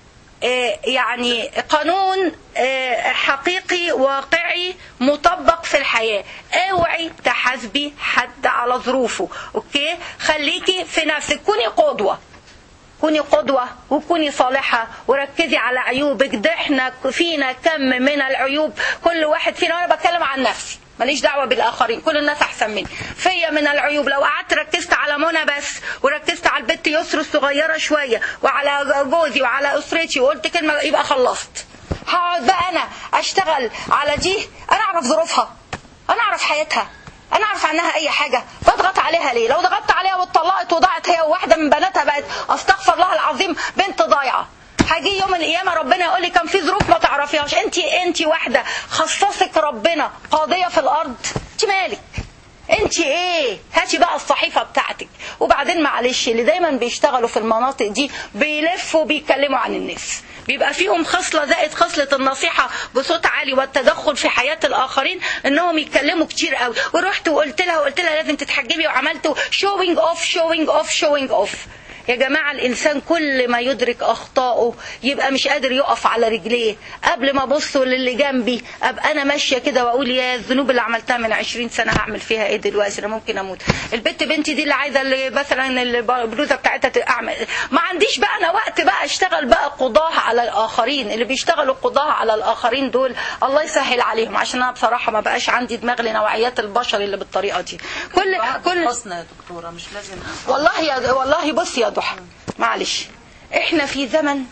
آه، يعني قانون آه، حقيقي واقعي مطبق في الحياة اوعي تحاسبي حد على ظروفه اوكي خليكي في نفسك كوني قدوة كوني قدوة وكوني صالحة وركزي على عيوبك ده احنا فينا كم من العيوب كل واحد فينا وانا بتكلم عن نفسي ماليش دعوة بالآخرين كل الناس أحسن مني فيا من العيوب لو قعدت ركزت على منى بس وركزت على البت يسر الصغيرة شوية وعلى جوزي وعلى أسرتي وقلت كلمة يبقى خلصت هقعد بقى أنا أشتغل على دي أنا أعرف ظروفها أنا أعرف حياتها انا اعرف عنها اي حاجه بضغط عليها ليه لو ضغطت عليها واتطلقت وضاعت هي وواحده من بناتها بقت استغفر الله العظيم بنت ضايعه هيجي يوم القيامه ربنا يقول لي كان في ظروف ما تعرفيهاش انت انت واحده خصصك ربنا قاضيه في الارض انت مالك انت ايه هاتي بقى الصحيفه بتاعتك وبعدين معلش اللي دايما بيشتغلوا في المناطق دي بيلفوا بيتكلموا عن الناس بيبقى فيهم خصله زائد خصله النصيحه بصوت عالي والتدخل في حياه الاخرين انهم يتكلموا كتير قوي ورحت وقلت لها وقلت لها لازم تتحجبي وعملت شوينج اوف شوينج اوف شوينج اوف يا جماعة الإنسان كل ما يدرك أخطائه يبقى مش قادر يقف على رجليه قبل ما أبص للي جنبي أبقى أنا ماشية كده وأقول يا الذنوب اللي عملتها من عشرين سنة هعمل فيها إيه دلوقتي أنا ممكن أموت البت بنتي دي اللي عايزة اللي مثلا البلوزة بتاعتها أعمل ما عنديش بقى أنا وقت بقى أشتغل بقى قضاة على الآخرين اللي بيشتغلوا قضاة على الآخرين دول الله يسهل عليهم عشان أنا بصراحة ما بقاش عندي دماغ لنوعيات البشر اللي بالطريقة دي كل كل حسن يا دكتورة مش لازم والله يا والله بص يا ضحى معلش احنا في زمن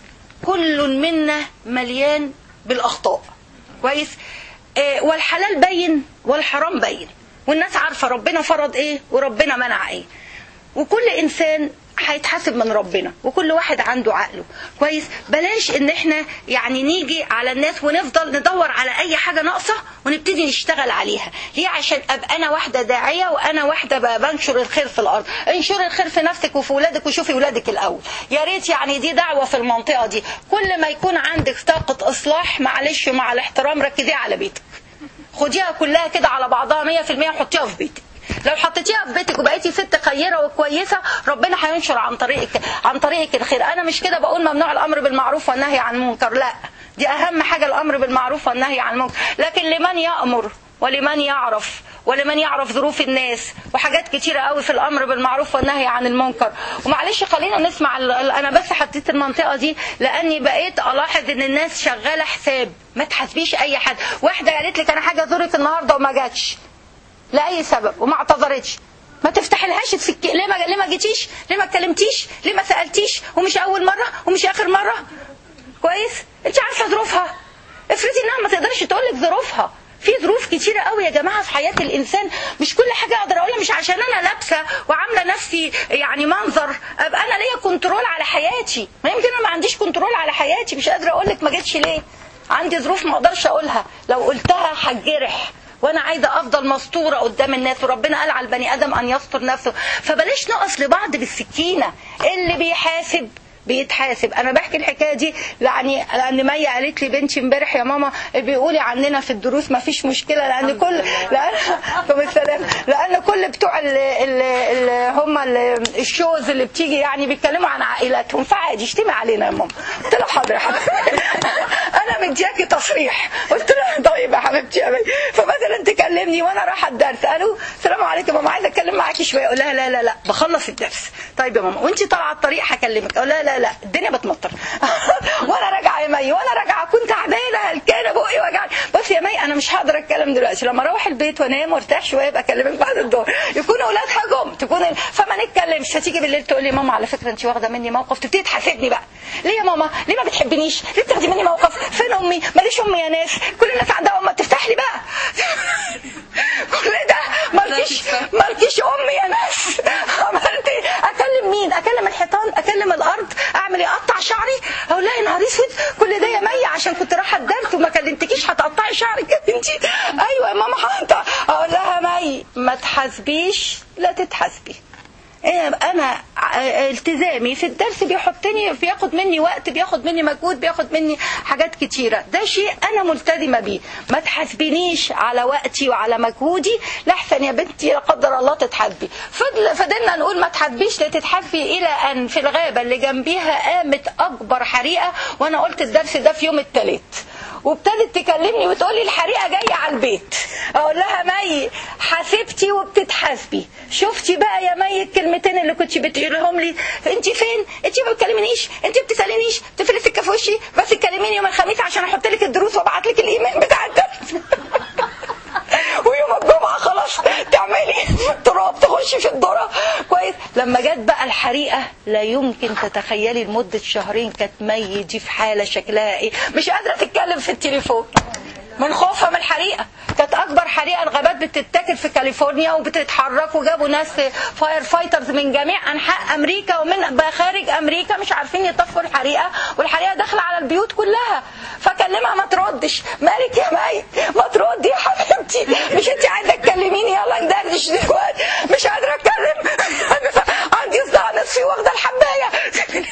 كل منا مليان بالاخطاء كويس اه والحلال بين والحرام بين والناس عارفه ربنا فرض ايه وربنا منع ايه وكل انسان هيتحاسب من ربنا وكل واحد عنده عقله كويس بلاش ان احنا يعني نيجي على الناس ونفضل ندور على اي حاجه ناقصه ونبتدي نشتغل عليها ليه عشان ابقى انا واحده داعيه وانا واحده بقى بنشر الخير في الارض انشر الخير في نفسك وفي ولادك وشوفي ولادك الاول يا ريت يعني دي دعوه في المنطقه دي كل ما يكون عندك طاقه اصلاح معلش مع الاحترام ركزيها على بيتك خديها كلها كده على بعضها 100% وحطيها في بيتك لو حطيتيها في بيتك وبقيتي ست خيره وكويسه ربنا هينشر عن طريقك عن طريقك الخير انا مش كده بقول ممنوع الامر بالمعروف والنهي عن المنكر لا دي اهم حاجه الامر بالمعروف والنهي عن المنكر لكن لمن يامر ولمن يعرف ولمن يعرف ظروف الناس وحاجات كتيرة قوي في الأمر بالمعروف والنهي عن المنكر ومعلش خلينا نسمع أنا بس حطيت المنطقة دي لأني بقيت ألاحظ إن الناس شغالة حساب ما تحاسبيش أي حد واحدة قالت لك أنا حاجة زورك النهاردة وما جاتش لاي سبب وما اعتذرتش ما تفتحلهاش تفك ليه ما ليه ما جيتيش ليه ما اتكلمتيش ليه ما سالتيش ومش اول مره ومش اخر مره كويس انت عارفه ظروفها افرضي انها ما تقدرش تقول لك ظروفها في ظروف كتيرة قوي يا جماعة في حياة الإنسان مش كل حاجة أقدر أقولها مش عشان أنا لابسة وعاملة نفسي يعني منظر أبقى أنا ليا كنترول على حياتي ما يمكن أنا ما عنديش كنترول على حياتي مش قادرة أقول لك ما جتش ليه عندي ظروف ما أقدرش أقولها لو قلتها هتجرح وانا عايزه افضل مستوره قدام الناس وربنا قال على البني ادم ان يستر نفسه فبلاش نقص لبعض بالسكينه اللي بيحاسب بيتحاسب انا بحكي الحكايه دي يعني لان مي قالت لي بنتي امبارح يا ماما بيقولي عننا في الدروس ما فيش مشكله لان كل لان السلام لان كل بتوع اللي هم الشوز اللي بتيجي يعني بيتكلموا عن عائلاتهم فعادي اشتمي علينا يا ماما قلت لها حاضر يا حبيبتي انا مدياكي تصريح قلت لها طيب يا حبيبتي يا بنتي فمثلا تكلمني وانا رايحه الدرس الو السلام عليكم ماما عايزه اتكلم معاكي شويه اقول لها لا لا لا بخلص الدرس طيب يا ماما وانت طالعه على الطريق هكلمك اقول لها لا لا الدنيا بتمطر وانا راجعه يا مي وانا راجعه كنت تعبانه هلكانه بقي وجعني بص يا مي انا مش هقدر اتكلم دلوقتي لما اروح البيت وانام وارتاح شويه ابقى اكلمك بعد الظهر يكونوا اولادها جم تكون فما نتكلمش فتيجي بالليل تقول لي ماما على فكره انت واخده مني موقف تبتدي تحاسبني بقى ليه يا ماما ليه ما بتحبنيش ليه بتاخدي مني موقف فين فين امي ماليش امي يا ناس كل الناس عندها ام ما تفتح لي بقى كل ده مالكيش مالكيش امي يا ناس عملت ايه اكلم مين اكلم الحيطان اكلم الارض اعمل ايه اقطع شعري اقول لها يا نهار اسود كل ده يا مي عشان كنت رايحه الدرس وما كلمتكيش هتقطعي شعرك يا بنتي ايوه يا ماما هقطع اقول لها مي ما تحاسبيش لا تتحاسبي إيه انا ع- التزامي في الدرس بيحطني بياخد مني وقت بياخد مني مجهود بياخد مني حاجات كتيره ده شيء انا ملتزمه بيه ما تحاسبينيش على وقتي وعلى مجهودي لاحسن يا بنتي لا قدر الله تتحاسبي فضل فضلنا نقول ما تحاسبيش لا تتحاسبي الى ان في الغابه اللي جنبيها قامت اكبر حريقه وانا قلت الدرس ده في يوم الثلاث وابتدت تكلمني وتقولي الحريقه جايه على البيت اقول لها مي حاسبتي وبتتحاسبي شفتي بقى يا مي الكلمتين اللي كنت بتقولهم لي انت فين انت ما بتكلمنيش انت ما بتسالينيش تفلي سكه في وشي بس تكلميني يوم الخميس عشان احط لك الدروس وابعت لك الايميل بتاع الدرس ويوم الجمعة خلاص تعملي تراب تخشي في الذرة كويس لما جت بقى الحريقة لا يمكن تتخيلي لمدة شهرين كانت مي دي في حالة شكلها ايه مش قادرة تتكلم في التليفون من خوفها من الحريقة كانت أكبر حريقة الغابات بتتاكل في كاليفورنيا وبتتحرك وجابوا ناس فاير فايترز من جميع أنحاء أمريكا ومن خارج أمريكا مش عارفين يطفوا الحريقة والحريقة داخلة على البيوت كلها فكلمها ما تردش مالك يا مي ما تردي يا حبيبتي مش انت عايزة تكلميني يلا ندردش دلوقتي مش قادرة أتكلم عندي صداع نصفي واخدة الحباية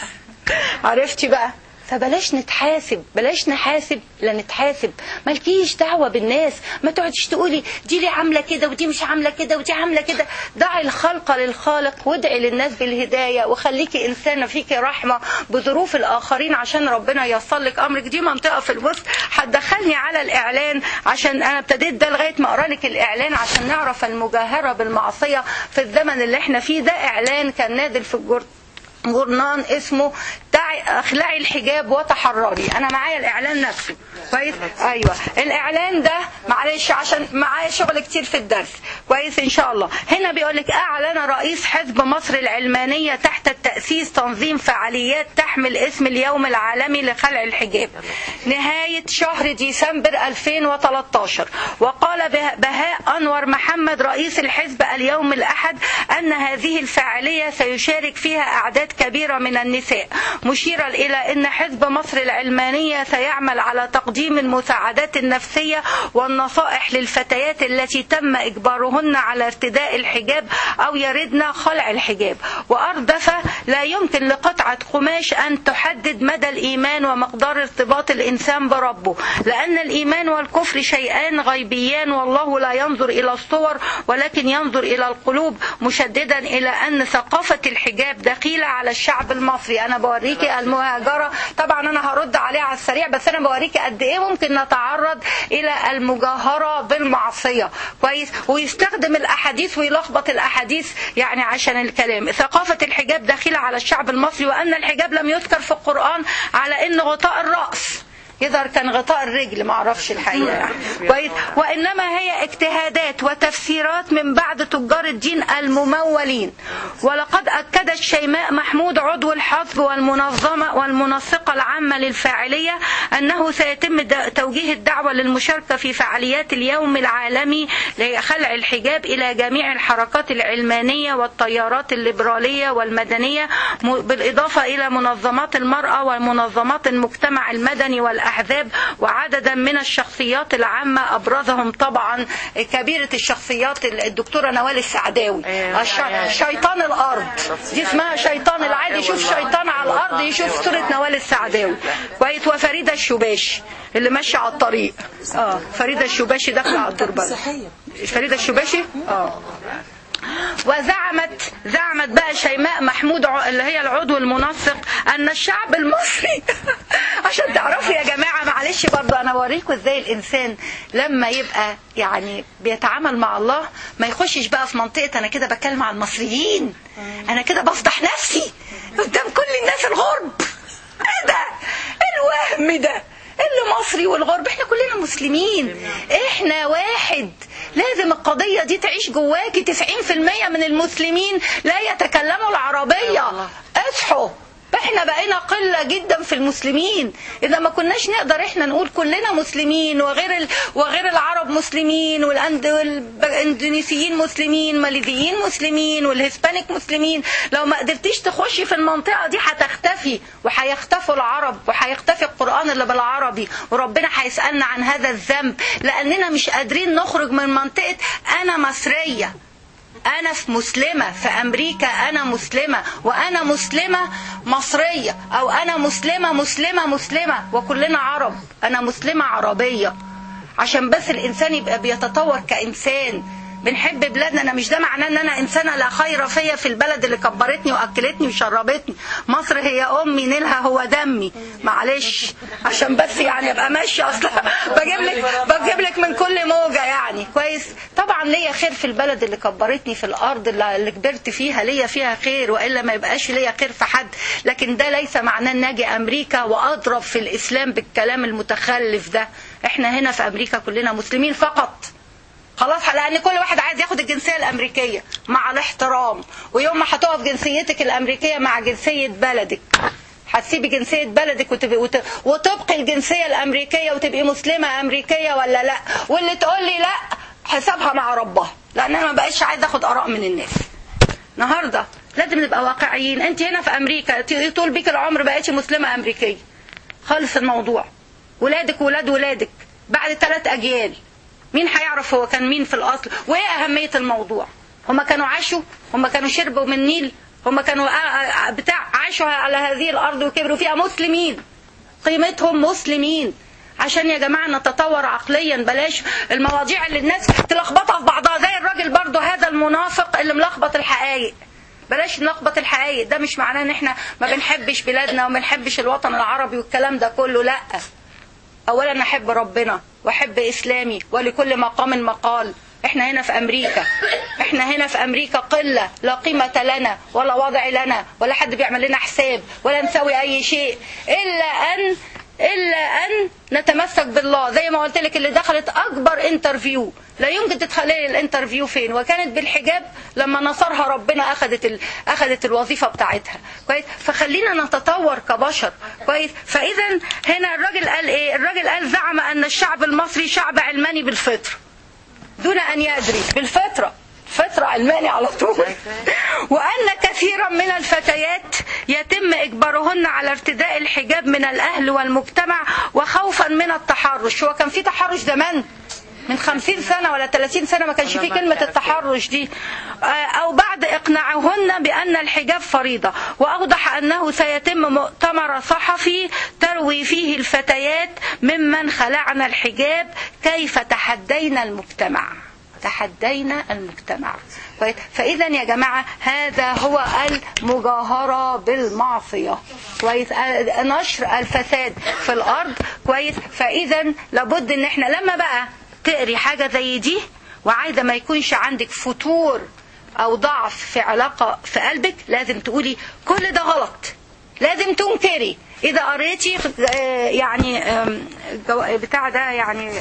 عرفتي بقى فبلاش نتحاسب بلاش نحاسب لا نتحاسب مالكيش دعوه بالناس ما تقعديش تقولي دي ليه عامله كده ودي مش عامله كده ودي عامله كده دعي الخلق للخالق وادعي للناس بالهدايه وخليكي انسانه فيكي رحمه بظروف الاخرين عشان ربنا ييسر لك امرك دي منطقه في الوسط هتدخلني على الاعلان عشان انا ابتديت ده لغايه ما اقرا لك الاعلان عشان نعرف المجاهره بالمعصيه في الزمن اللي احنا فيه ده اعلان كان نازل في الجرد جورنان اسمه تعي اخلعي الحجاب وتحرري انا معايا الاعلان نفسه كويس ايوه الاعلان ده معلش عشان معايا شغل كتير في الدرس كويس ان شاء الله هنا بيقول لك اعلن رئيس حزب مصر العلمانيه تحت التاسيس تنظيم فعاليات تحمل اسم اليوم العالمي لخلع الحجاب نهايه شهر ديسمبر 2013 وقال به- بهاء انور محمد رئيس الحزب اليوم الاحد ان هذه الفعاليه سيشارك فيها اعداد كبيره من النساء مشيرا الى ان حزب مصر العلمانيه سيعمل على تقديم المساعدات النفسيه والنصائح للفتيات التي تم اجبارهن على ارتداء الحجاب او يردن خلع الحجاب واردف لا يمكن لقطعه قماش ان تحدد مدى الايمان ومقدار ارتباط الانسان بربه لان الايمان والكفر شيئان غيبيان والله لا ينظر الى الصور ولكن ينظر الى القلوب مشددا الى ان ثقافه الحجاب دخيله على الشعب المصري انا بوريكي المهاجره طبعا انا هرد عليها على السريع بس انا بوريكي قد ايه ممكن نتعرض الى المجاهره بالمعصيه كويس ويستخدم الاحاديث ويلخبط الاحاديث يعني عشان الكلام ثقافه الحجاب داخله على الشعب المصري وان الحجاب لم يذكر في القران على ان غطاء الراس يظهر كان غطاء الرجل ما اعرفش الحقيقه يعني كويس وانما هي اجتهادات وتفسيرات من بعض تجار الدين الممولين ولقد اكدت شيماء محمود عضو الحزب والمنظمه والمنسقه العامه للفاعليه انه سيتم د- توجيه الدعوه للمشاركه في فعاليات اليوم العالمي لخلع الحجاب الى جميع الحركات العلمانيه والتيارات الليبراليه والمدنيه م- بالاضافه الى منظمات المراه ومنظمات المجتمع المدني والاحزاب وعددا من الشخصيات العامه ابرزهم طبعا كبيره الشخصيات الدكتوره نوال السعداوي أيوة. الش- شيطان الارض دي اسمها شيطان العادي يشوف شيطان على الارض يشوف صوره نوال السعداوي كويس وفريده الشباشي اللي ماشيه على الطريق اه فريده الشباشي داخله على التربه فريده الشباشي اه وزعمت زعمت بقى شيماء محمود ع- اللي هي العضو المنسق ان الشعب المصري عشان تعرفوا يا جماعه معلش برضو انا بوريكم ازاي الانسان لما يبقى يعني بيتعامل مع الله ما يخشش بقى في منطقه انا كده بتكلم عن المصريين انا كده بفضح نفسي قدام كل الناس الغرب ايه ده إيه الوهم ده اللي مصري والغرب احنا كلنا مسلمين احنا واحد لازم القضية دي تعيش جواكي 90% من المسلمين لا يتكلموا العربية اصحوا احنا بقينا قله جدا في المسلمين اذا ما كناش نقدر احنا نقول كلنا مسلمين وغير ال... وغير العرب مسلمين والأند... والاندونيسيين مسلمين ماليزيين مسلمين والهسبانيك مسلمين لو ما قدرتيش تخشي في المنطقه دي هتختفي وهيختفوا العرب وهيختفي القران اللي بالعربي وربنا هيسالنا عن هذا الذنب لاننا مش قادرين نخرج من منطقه انا مصريه أنا في مسلمة في أمريكا أنا مسلمة وأنا مسلمة مصرية أو أنا مسلمة مسلمة مسلمة وكلنا عرب أنا مسلمة عربية عشان بس الإنسان يبقى بيتطور كإنسان بنحب بلادنا انا مش ده معناه ان انا انسانه لا خير فيا في البلد اللي كبرتني واكلتني وشربتني مصر هي امي نيلها هو دمي معلش عشان بس يعني ابقى ماشيه اصلا بجيب لك بجيب لك من كل موجه يعني كويس طبعا ليا خير في البلد اللي كبرتني في الارض اللي اللي كبرت فيها ليا فيها خير والا ما يبقاش ليا خير في حد لكن ده ليس معناه ان اجي امريكا واضرب في الاسلام بالكلام المتخلف ده احنا هنا في امريكا كلنا مسلمين فقط خلاص لان كل واحد عايز ياخد الجنسيه الامريكيه مع الاحترام ويوم ما هتقف جنسيتك الامريكيه مع جنسيه بلدك هتسيبي جنسية بلدك وتبقي وت... وتبقي الجنسية الأمريكية وتبقي مسلمة أمريكية ولا لا واللي تقول لي لا حسابها مع ربها لأن أنا ما بقتش عايزة أخد آراء من الناس النهاردة لازم نبقى واقعيين أنت هنا في أمريكا ت- طول بيك العمر بقيتي مسلمة أمريكية خلص الموضوع ولادك ولاد ولادك بعد ثلاث أجيال مين هيعرف هو كان مين في الأصل وإيه أهمية الموضوع هما كانوا عاشوا هما كانوا شربوا من النيل هما كانوا آ- آ- بتاع عاشوا على هذه الأرض وكبروا فيها مسلمين قيمتهم مسلمين عشان يا جماعة نتطور عقليا بلاش المواضيع اللي الناس تلخبطها في بعضها زي الراجل برضو هذا المنافق اللي ملخبط الحقائق بلاش نلخبط الحقائق ده مش معناه ان احنا ما بنحبش بلادنا وما بنحبش الوطن العربي والكلام ده كله لا اولا احب ربنا واحب اسلامي ولكل مقام مقال احنا هنا في امريكا احنا هنا في امريكا قله لا قيمه لنا ولا وضع لنا ولا حد بيعمل لنا حساب ولا نسوي اي شيء الا ان الا ان نتمسك بالله زي ما قلت لك اللي دخلت اكبر انترفيو لا يمكن تتخيلي الانترفيو فين وكانت بالحجاب لما نصرها ربنا اخذت ال... اخذت الوظيفه بتاعتها كويس فخلينا نتطور كبشر كويس فاذا هنا الراجل قال ايه الراجل قال زعم ان الشعب المصري شعب علماني بالفطره دون ان يدري بالفطره فطرة علماني على طول وأن كثيرا من الفتيات يتم إجبارهن على ارتداء الحجاب من الأهل والمجتمع وخوفا من التحرش هو كان في تحرش زمان من خمسين سنة ولا ثلاثين سنة ما كانش في كلمة التحرش دي آه، أو بعد إقناعهن بأن الحجاب فريضة وأوضح أنه سيتم مؤتمر صحفي تروي فيه الفتيات ممن خلعن الحجاب كيف تحدينا المجتمع تحدينا المجتمع كويس؟ فإذا يا جماعة هذا هو المجاهرة بالمعصية كويس آه، نشر الفساد في الأرض كويس فإذا لابد إن إحنا لما بقى تقري حاجة زي دي وعايزة ما يكونش عندك فتور أو ضعف في علاقة في قلبك لازم تقولي كل ده غلط لازم تنكري إذا قريتي آه، يعني آم، جو- بتاع ده يعني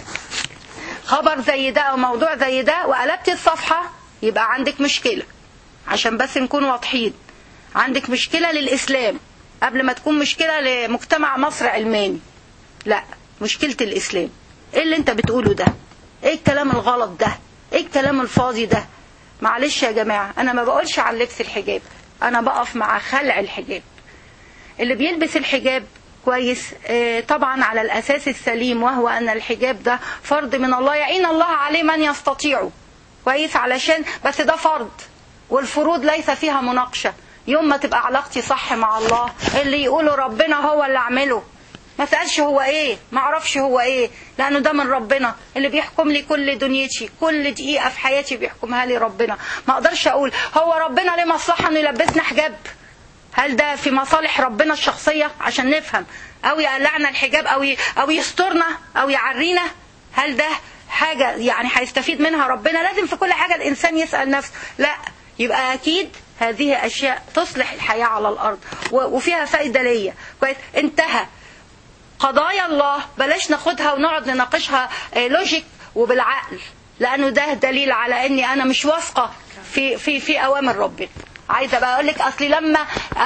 خبر زي ده او موضوع زي ده وقلبت الصفحه يبقى عندك مشكله عشان بس نكون واضحين عندك مشكله للاسلام قبل ما تكون مشكله لمجتمع مصر علماني لا مشكله الاسلام ايه اللي انت بتقوله ده ايه الكلام الغلط ده ايه الكلام الفاضي ده معلش يا جماعه انا ما بقولش عن لبس الحجاب انا بقف مع خلع الحجاب اللي بيلبس الحجاب كويس آه، طبعا على الأساس السليم وهو أن الحجاب ده فرض من الله يعين الله عليه من يستطيعه كويس علشان بس ده فرض والفروض ليس فيها مناقشة يوم ما تبقى علاقتي صح مع الله اللي يقوله ربنا هو اللي أعمله ما سألش هو ايه ما اعرفش هو ايه لانه ده من ربنا اللي بيحكم لي كل دنيتي كل دقيقة في حياتي بيحكمها لي ربنا ما اقدرش اقول هو ربنا ليه مصلحة انه يلبسنا حجاب هل ده في مصالح ربنا الشخصية عشان نفهم أو يقلعنا الحجاب أو ي... أو يسترنا أو يعرينا هل ده حاجة يعني هيستفيد منها ربنا لازم في كل حاجة الإنسان يسأل نفسه لا يبقى أكيد هذه أشياء تصلح الحياة على الأرض و... وفيها فايدة ليا كويس انتهى قضايا الله بلاش ناخدها ونقعد نناقشها آه، لوجيك وبالعقل لانه ده دليل على اني انا مش واثقه في في في اوامر ربنا عايزه بقى اقول لك اصلي لما آه،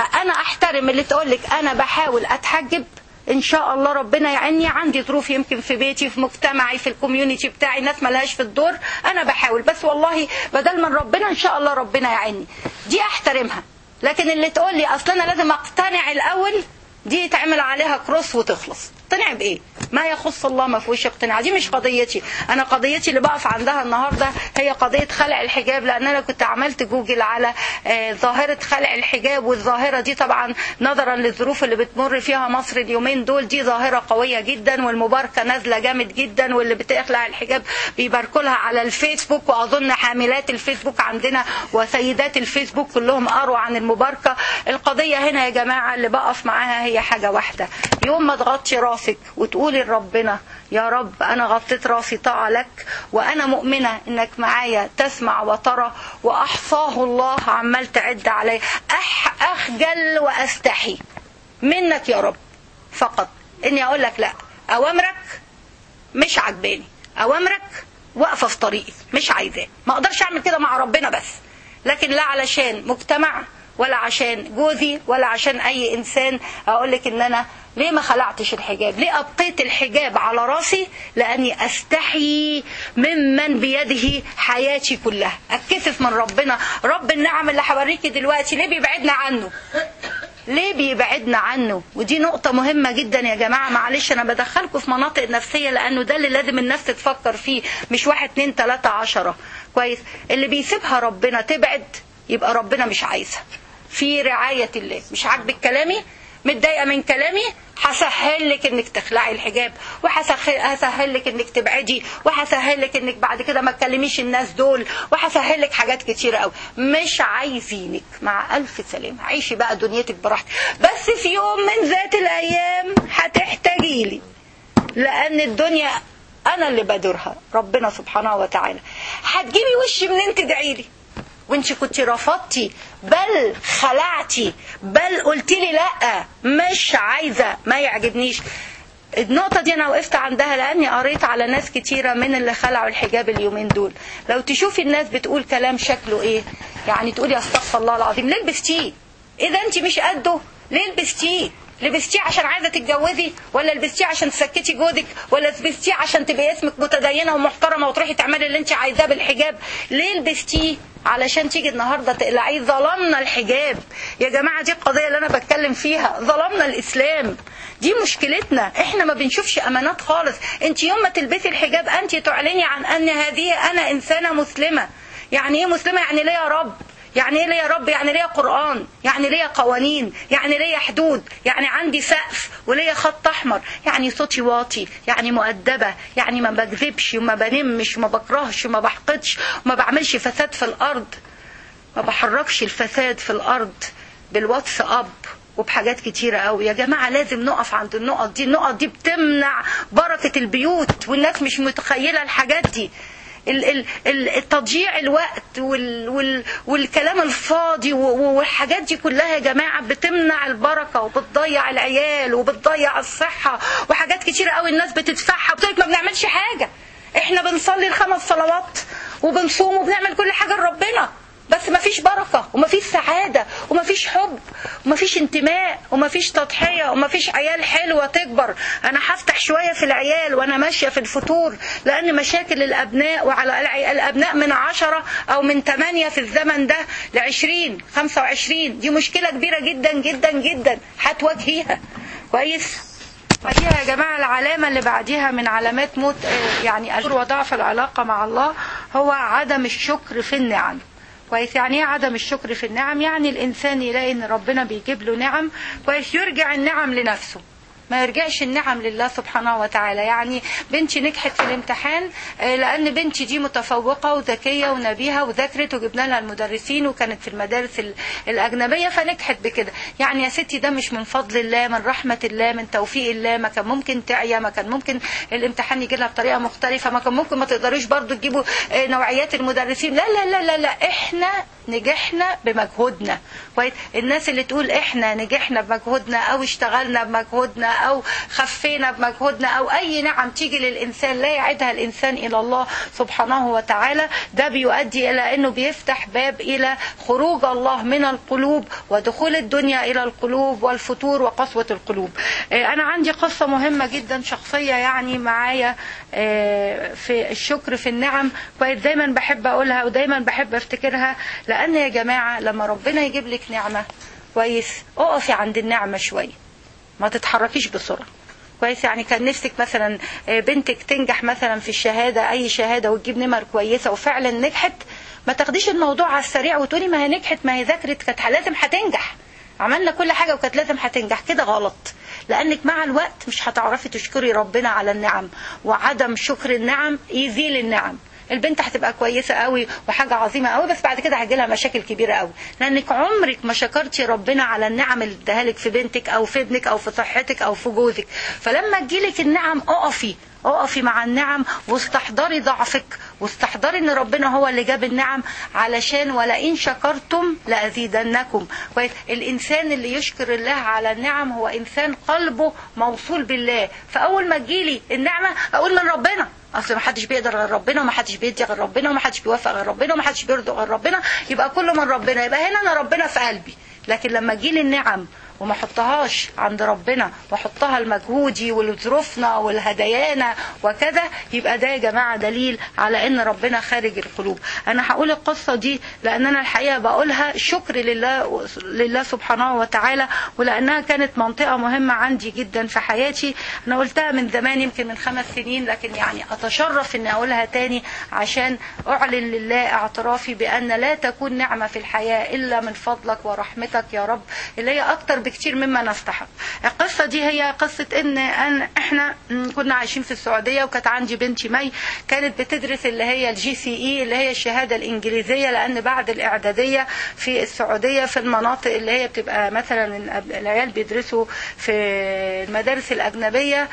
انا احترم اللي تقول لك انا بحاول اتحجب ان شاء الله ربنا يعني عندي ظروف يمكن في بيتي في مجتمعي في الكوميونتي بتاعي ناس ملهاش في الدور انا بحاول بس والله بدل من ربنا ان شاء الله ربنا يعني دي احترمها لكن اللي تقول لي اصل انا لازم اقتنع الاول دي يتعمل عليها كروس وتخلص اقتنع بايه ما يخص الله ما فيهوش اقتناع دي مش قضيتي انا قضيتي اللي بقف عندها النهارده هي قضيه خلع الحجاب لان انا كنت عملت جوجل على آه، ظاهره خلع الحجاب والظاهره دي طبعا نظرا للظروف اللي بتمر فيها مصر اليومين دول دي ظاهره قويه جدا والمباركه نازله جامد جدا واللي بتخلع الحجاب بيباركوا لها على الفيسبوك واظن حاملات الفيسبوك عندنا وسيدات الفيسبوك كلهم قروا عن المباركه القضيه هنا يا جماعه اللي بقف معاها هي حاجه واحده يوم ما تغطي راسك وتقولي لربنا يا رب انا غطيت راسي طاعه لك وانا مؤمنه انك معايا تسمع وترى واحصاه الله عمال تعد علي أح اخجل واستحي منك يا رب فقط اني اقول لك لا اوامرك مش عجباني اوامرك واقفه في طريقي مش عايزاه ما اقدرش اعمل كده مع ربنا بس لكن لا علشان مجتمع ولا عشان جوزي ولا عشان اي انسان اقول لك ان انا ليه ما خلعتش الحجاب ليه ابقيت الحجاب على راسي لاني استحي ممن بيده حياتي كلها اتكسف من ربنا رب النعم اللي هوريكي دلوقتي ليه بيبعدنا عنه ليه بيبعدنا عنه ودي نقطة مهمة جدا يا جماعة معلش أنا بدخلكم في مناطق نفسية لأنه ده اللي لازم الناس تتفكر فيه مش واحد اتنين تلاتة عشرة كويس اللي بيسيبها ربنا تبعد يبقى ربنا مش عايزها في رعاية الله مش عاجبك كلامي متضايقة من كلامي هسهل لك انك تخلعي الحجاب وهسهل لك انك تبعدي وهسهل لك انك بعد كده ما تكلميش الناس دول وهسهل لك حاجات كتيرة قوي مش عايزينك مع الف سلامة عيشي بقى دنيتك براحتك بس في يوم من ذات الايام هتحتاجي لي لان الدنيا انا اللي بدورها ربنا سبحانه وتعالى هتجيبي وشي منين تدعي لي وانت كنت رفضتي بل خلعتي بل قلت لي لا مش عايزه ما يعجبنيش النقطة دي أنا وقفت عندها لأني قريت على ناس كتيرة من اللي خلعوا الحجاب اليومين دول لو تشوفي الناس بتقول كلام شكله إيه يعني تقولي أستغفر الله العظيم ليه لبستيه إذا أنت مش قده ليه لبستيه لبستيه عشان عايزه تتجوزي ولا لبستيه عشان تسكتي جوزك ولا لبستيه عشان تبقي اسمك متدينه ومحترمه وتروحي تعملي اللي انت عايزاه بالحجاب ليه لبستيه علشان تيجي النهارده تقلعيه ظلمنا الحجاب يا جماعه دي القضيه اللي انا بتكلم فيها ظلمنا الاسلام دي مشكلتنا احنا ما بنشوفش امانات خالص انت يوم ما تلبسي الحجاب انت تعلني عن ان هذه انا انسانه مسلمه يعني ايه مسلمه يعني ليه يا رب يعني ايه ليا يا رب يعني ليا قرآن يعني ليا قوانين يعني ليا حدود يعني عندي سقف وليا خط احمر يعني صوتي واطي يعني مؤدبة يعني ما بكذبش وما بنمش وما بكرهش وما بحقدش وما بعملش فساد في الارض ما بحركش الفساد في الارض بالواتس اب وبحاجات كتيرة قوي يا جماعة لازم نقف عند النقط دي النقط دي بتمنع بركة البيوت والناس مش متخيلة الحاجات دي ال- ال- ال- تضييع الوقت وال وال والكلام الفاضي و- والحاجات دي كلها يا جماعة بتمنع البركة وبتضيع العيال وبتضيع الصحة وحاجات كتيرة قوي الناس بتدفعها بتقولك ما بنعملش حاجة احنا بنصلي الخمس صلوات وبنصوم وبنعمل كل حاجة لربنا بس مفيش بركة ومفيش سعادة ومفيش حب ومفيش انتماء ومفيش تضحية ومفيش عيال حلوة تكبر أنا هفتح شوية في العيال وأنا ماشية في الفطور لأن مشاكل الأبناء وعلى الع- الأبناء من عشرة أو من ثمانية في الزمن ده لعشرين خمسة وعشرين دي مشكلة كبيرة جدا جدا جدا هتواجهيها كويس بعديها يا جماعة العلامة اللي بعديها من علامات موت آه، يعني أجر وضعف العلاقة مع الله هو عدم الشكر في النعم كويس يعني ايه عدم الشكر في النعم يعني الانسان يلاقي ان ربنا بيجيب له نعم كويس يرجع النعم لنفسه ما يرجعش النعم لله سبحانه وتعالى يعني بنتي نجحت في الامتحان آه، لان بنتي دي متفوقه وذكيه ونبيهه وذاكرت وجبنا لها المدرسين وكانت في المدارس ال- الاجنبيه فنجحت بكده يعني يا ستي ده مش من فضل الله من رحمه الله من توفيق الله ما كان ممكن تعيا ما كان ممكن الامتحان يجي لها بطريقه مختلفه ما كان ممكن ما تقدروش برضو تجيبوا آه، نوعيات المدرسين لا لا لا لا لا احنا نجحنا بمجهودنا كويس الناس اللي تقول احنا نجحنا بمجهودنا او اشتغلنا بمجهودنا او خفينا بمجهودنا او اي نعم تيجي للانسان لا يعدها الانسان الى الله سبحانه وتعالى ده بيؤدي الى انه بيفتح باب الى خروج الله من القلوب ودخول الدنيا الى القلوب والفتور وقسوه القلوب آه، انا عندي قصه مهمه جدا شخصيه يعني معايا آه، في الشكر في النعم كويس دايما بحب اقولها ودايما بحب افتكرها لان يا جماعه لما ربنا يجيب لك نعمه كويس اقفي عند النعمه شويه ما تتحركيش بسرعه كويس يعني كان نفسك مثلا آه، بنتك تنجح مثلا في الشهاده اي شهاده وتجيب نمر كويسه وفعلا نجحت ما تاخديش الموضوع على السريع وتقولي ما هي نجحت ما هي ذاكرت كانت لازم هتنجح عملنا كل حاجه وكانت لازم هتنجح كده غلط لانك مع الوقت مش هتعرفي تشكري ربنا على النعم وعدم شكر النعم يزيل النعم البنت هتبقى كويسه قوي وحاجه عظيمه قوي بس بعد كده هيجي لها مشاكل كبيره قوي لانك عمرك ما شكرتي ربنا على النعم اللي اداها لك في بنتك او في ابنك او في صحتك او في جوزك فلما تجيلك النعم اقفي اقفي مع النعم واستحضري ضعفك واستحضري ان ربنا هو اللي جاب النعم علشان ولئن شكرتم لازيدنكم كويس الانسان اللي يشكر الله على النعم هو انسان قلبه موصول بالله فاول ما تجيلي النعمه اقول من ربنا اصل ما حدش بيقدر غير ربنا وما حدش بيدي غير ربنا وما حدش بيوافق غير ربنا وما حدش بيرضى غير ربنا يبقى كله من ربنا يبقى هنا انا ربنا في قلبي لكن لما تجيلي النعم وما احطهاش عند ربنا واحطها لمجهودي ولظروفنا ولهدايانا وكذا يبقى ده يا جماعه دليل على ان ربنا خارج القلوب انا هقول القصه دي لان انا الحقيقه بقولها شكر لله لله سبحانه وتعالى ولانها كانت منطقه مهمه عندي جدا في حياتي انا قلتها من زمان يمكن من خمس سنين لكن يعني اتشرف اني اقولها تاني عشان اعلن لله اعترافي بان لا تكون نعمه في الحياه الا من فضلك ورحمتك يا رب اللي هي اكتر بكتير مما نستحق القصة دي هي قصة ان, أن احنا كنا عايشين في السعودية وكانت عندي بنتي مي كانت بتدرس اللي هي الجي سي اي اللي هي الشهادة الانجليزية لان بعد الاعدادية في السعودية في المناطق اللي هي بتبقى مثلا العيال بيدرسوا في المدارس الاجنبية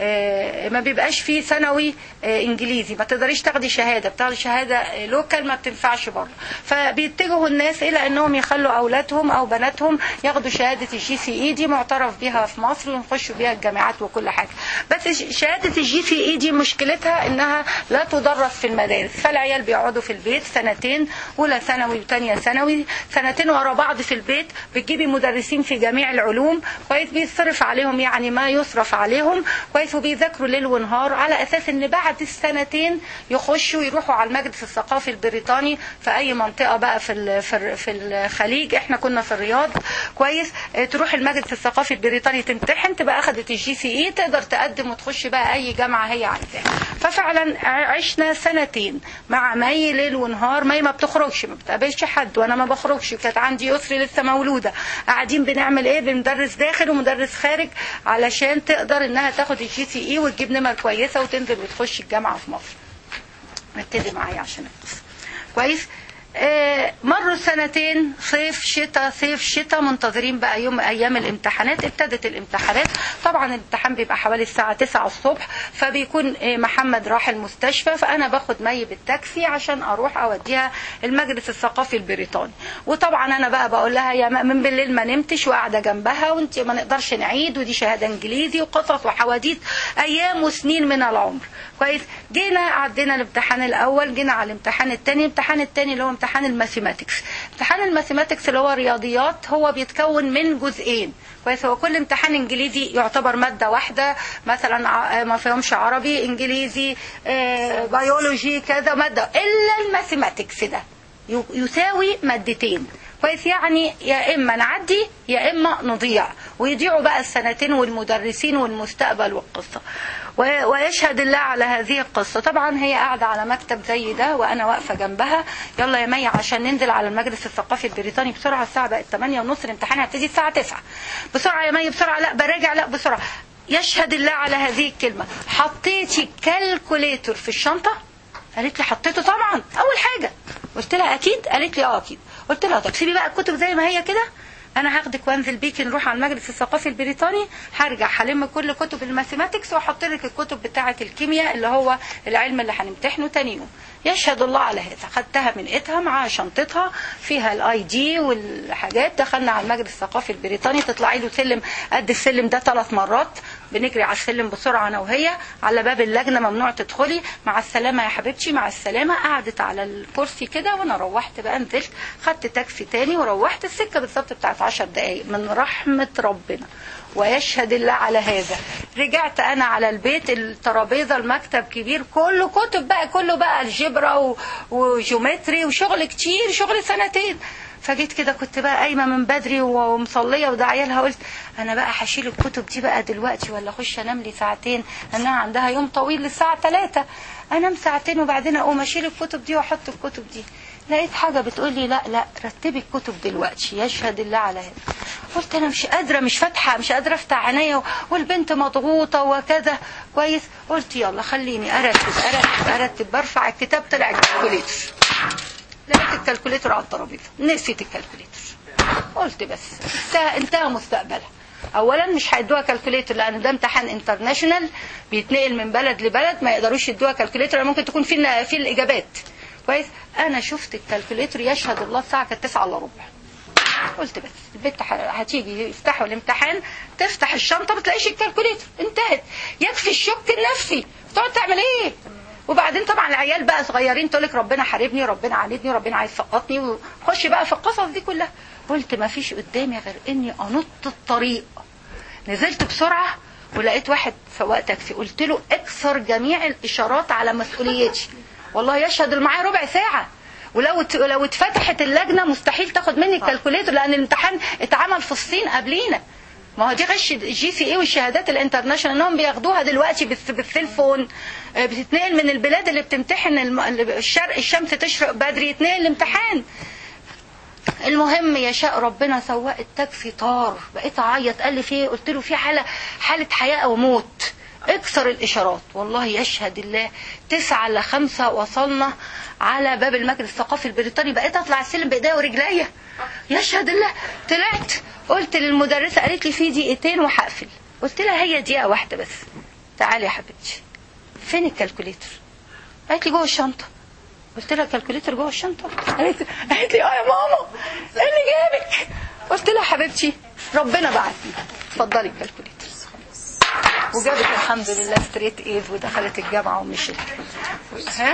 آه، ما بيبقاش فيه ثانوي آه، انجليزي ما تقدريش تاخدي شهادة بتاخدي شهادة لوكال ما بتنفعش بره فبيتجهوا الناس الى انهم يخلوا اولادهم او بناتهم ياخدوا شهادة الجي سي اي دي معترف بيها في مصر ونخشوا بيها الجامعات وكل حاجه بس ش- شهاده الجي سي اي دي مشكلتها انها لا تدرس في المدارس فالعيال بيقعدوا في البيت سنتين اولى ثانوي وثانيه ثانوي سنتين ورا بعض في البيت بتجيبي مدرسين في جميع العلوم كويس بيصرف عليهم يعني ما يصرف عليهم كويس وبيذاكروا ليل ونهار على اساس ان بعد السنتين يخشوا يروحوا على المجلس الثقافي البريطاني في اي منطقه بقى في ال- في ال- في الخليج احنا كنا في الرياض كويس اه، تروح المجلس الثقافي البريطاني تمتحن تبقى اخذت الجي سي اي تقدر تقدم وتخش بقى اي جامعه هي عايزاها ففعلا ع- عشنا سنتين مع مي ليل ونهار مي ما بتخرجش ما بتقابلش حد وانا ما بخرجش كانت عندي يسري لسه مولوده قاعدين بنعمل ايه بمدرس داخل ومدرس خارج علشان تقدر انها تاخد الجي سي اي وتجيب نمر كويسه وتنزل وتخش الجامعه في مصر ابتدي معايا عشان القصه كويس آه، مروا سنتين صيف شتاء صيف شتاء منتظرين بقى يوم ايام الامتحانات ابتدت الامتحانات طبعا الامتحان بيبقى حوالي الساعه 9 الصبح فبيكون آه، محمد راح المستشفى فانا باخد مي بالتاكسي عشان اروح اوديها المجلس الثقافي البريطاني وطبعا انا بقى بقول لها يا م- من بالليل ما نمتش وقاعده جنبها وانت ما نقدرش نعيد ودي شهاده انجليزي وقصص وحواديت ايام وسنين من العمر كويس جينا عدينا الامتحان الاول جينا على الامتحان الثاني الامتحان الثاني اللي هو امتحان الماثيماتكس امتحان الماثيماتكس اللي هو رياضيات هو بيتكون من جزئين كويس هو كل امتحان انجليزي يعتبر ماده واحده مثلا ع- ما فيهمش عربي انجليزي آه، بيولوجي كذا ماده الا الماثيماتكس ده ي- يساوي مادتين كويس يعني يا اما نعدي يا اما نضيع ويضيعوا بقى السنتين والمدرسين والمستقبل والقصه و- ويشهد الله على هذه القصه طبعا هي قاعده على مكتب زي ده وانا واقفه جنبها يلا يا مي عشان ننزل على المجلس الثقافي البريطاني بسرعه الساعه بقت 8 ونص الامتحان هيبتدي الساعه 9 بسرعه يا مي بسرعه لا براجع لا بسرعه يشهد الله على هذه الكلمه حطيتي كالكوليتور في الشنطه قالت لي حطيته طبعا اول حاجه قلت لها اكيد قالت لي اه اكيد قلت لها طب سيبي بقى الكتب زي ما هي كده انا هاخدك وانزل بيكي نروح على المجلس الثقافي البريطاني هرجع هلم كل كتب الماثيماتكس واحط لك الكتب بتاعه الكيمياء اللي هو العلم اللي هنمتحنه تاني يوم يشهد الله على هذا خدتها من ايدها مع شنطتها فيها الاي دي والحاجات دخلنا على المجلس الثقافي البريطاني تطلعي له سلم قد السلم ده ثلاث مرات بنجري على السلم بسرعه انا وهي على باب اللجنه ممنوع تدخلي مع السلامه يا حبيبتي مع السلامه قعدت على الكرسي كده وانا روحت بقى نزلت خدت تاكسي تاني وروحت السكه بالظبط بتاعت 10 دقائق من رحمه ربنا ويشهد الله على هذا رجعت انا على البيت الترابيزه المكتب كبير كله كتب بقى كله بقى الجبرا و- وجيومتري وشغل كتير شغل سنتين فجيت كده كنت بقى قايمه من بدري ومصليه وداعيه لها قلت انا بقى هشيل الكتب دي بقى دلوقتي ولا اخش انام لي ساعتين انها عندها يوم طويل للساعه 3 انام ساعتين وبعدين اقوم اشيل الكتب دي واحط الكتب دي لقيت حاجه بتقول لي لا لا رتبي الكتب دلوقتي يشهد الله على هذا قلت انا مش قادره مش فاتحه مش قادره افتح عينيا والبنت مضغوطه وكذا كويس قلت يلا خليني ارتب ارتب ارتب برفع الكتاب طلع الكالكوليتر لقيت الكالكوليتر على الترابيزه نسيت الكالكوليتر قلت بس انتهى انتهى مستقبلها اولا مش هيدوها كالكوليتر لان ده امتحان انترناشونال بيتنقل من بلد لبلد ما يقدروش يدوها كالكوليتر ممكن تكون في في الاجابات كويس انا شفت الكالكوليتر يشهد الله الساعه كانت 9 الا ربع قلت بس البنت ح- هتيجي يفتحوا الامتحان تفتح الشنطه ما تلاقيش الكالكوليتر انتهت يكفي الشك النفسي تقعد تعمل ايه وبعدين طبعا العيال بقى صغيرين تقول لك ربنا حاربني ربنا عاندني ربنا عايز يسقطني وخش بقى في القصص دي كلها قلت ما فيش قدامي غير اني انط الطريق نزلت بسرعه ولقيت واحد سواق تاكسي قلت له اكسر جميع الاشارات على مسؤوليتي والله يشهد اللي معايا ربع ساعه ولو ات- لو اتفتحت اللجنه مستحيل تاخد مني الكالكوليتر لان الامتحان اتعمل في الصين قبلينا ما هو دي غش الجي سي اي والشهادات الانترناشونال انهم بياخدوها دلوقتي بالس- بالسيلفون آه، بتتنقل من البلاد اللي بتمتحن الم- الشرق الشمس تشرق بدري يتنقل الامتحان المهم يشاء ربنا سواق التاكسي طار بقيت اعيط قال لي في إيه؟ قلت له في حاله حاله حياه او موت اكسر الاشارات والله يشهد الله تسعة لخمسة وصلنا على باب المجلس الثقافي البريطاني بقيت اطلع السلم بايديا ورجليا يشهد الله طلعت قلت للمدرسه قالت لي في دقيقتين وهقفل قلت لها هي دقيقه واحده بس تعالي يا حبيبتي فين الكالكوليتر قالت لي جوه الشنطه قلت لها الكالكوليتر جوه الشنطه قالت قالت لي اه يا ماما ايه اللي جابك قلت لها حبيبتي ربنا بعتني اتفضلي الكالكوليتر وجابت الحمد لله ستريت ايز ودخلت الجامعه ومشيت ها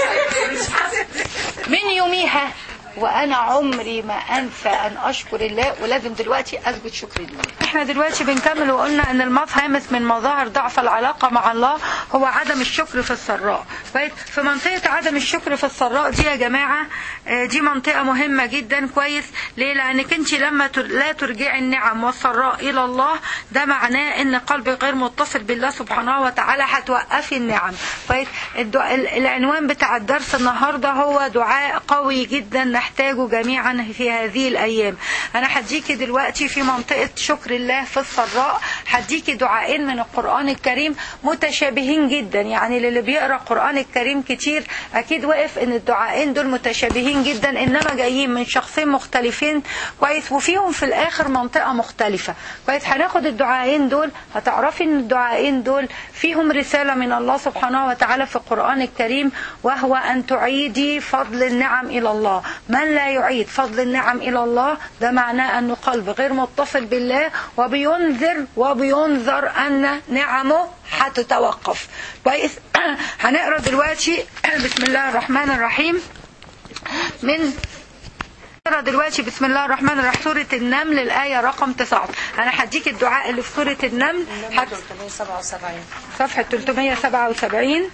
من يوميها وانا عمري ما انسى ان اشكر الله ولازم دلوقتي اثبت شكر لله احنا دلوقتي بنكمل وقلنا ان المفهمس من مظاهر ضعف العلاقه مع الله هو عدم الشكر في السراء كويس في منطقه عدم الشكر في السراء دي يا جماعه آه، دي منطقه مهمه جدا كويس ليه لانك انت لما تر- لا ترجعي النعم والسراء الى الله ده معناه ان قلبك غير متصل بالله سبحانه وتعالى هتوقفي النعم كويس الدعاء ال- العنوان بتاع الدرس النهارده هو دعاء قوي جدا نحتاجه جميعا في هذه الايام انا هديكي دلوقتي في منطقه شكر الله في السراء هديكي دعائين من القران الكريم متشابهين جدا يعني للي بيقرا القران الكريم كتير اكيد وقف ان الدعائين دول متشابهين جدا انما جايين من شخصين مختلفين كويس وفيهم في الاخر منطقه مختلفه كويس هناخد الدعائين دول هتعرفي ان الدعائين دول فيهم رساله من الله سبحانه وتعالى في القران الكريم وهو ان تعيدي فضل النعم الى الله من لا يعيد فضل النعم الى الله ده معناه انه قلب غير متصل بالله وبينذر وبينذر ان نعمه هتتوقف كويس هنقرا دلوقتي بسم الله الرحمن الرحيم من نقرا دلوقتي بسم الله الرحمن الرحيم سورة النمل الآية رقم 9 أنا هديك الدعاء اللي في سورة النمل هت... 377 صفحة 377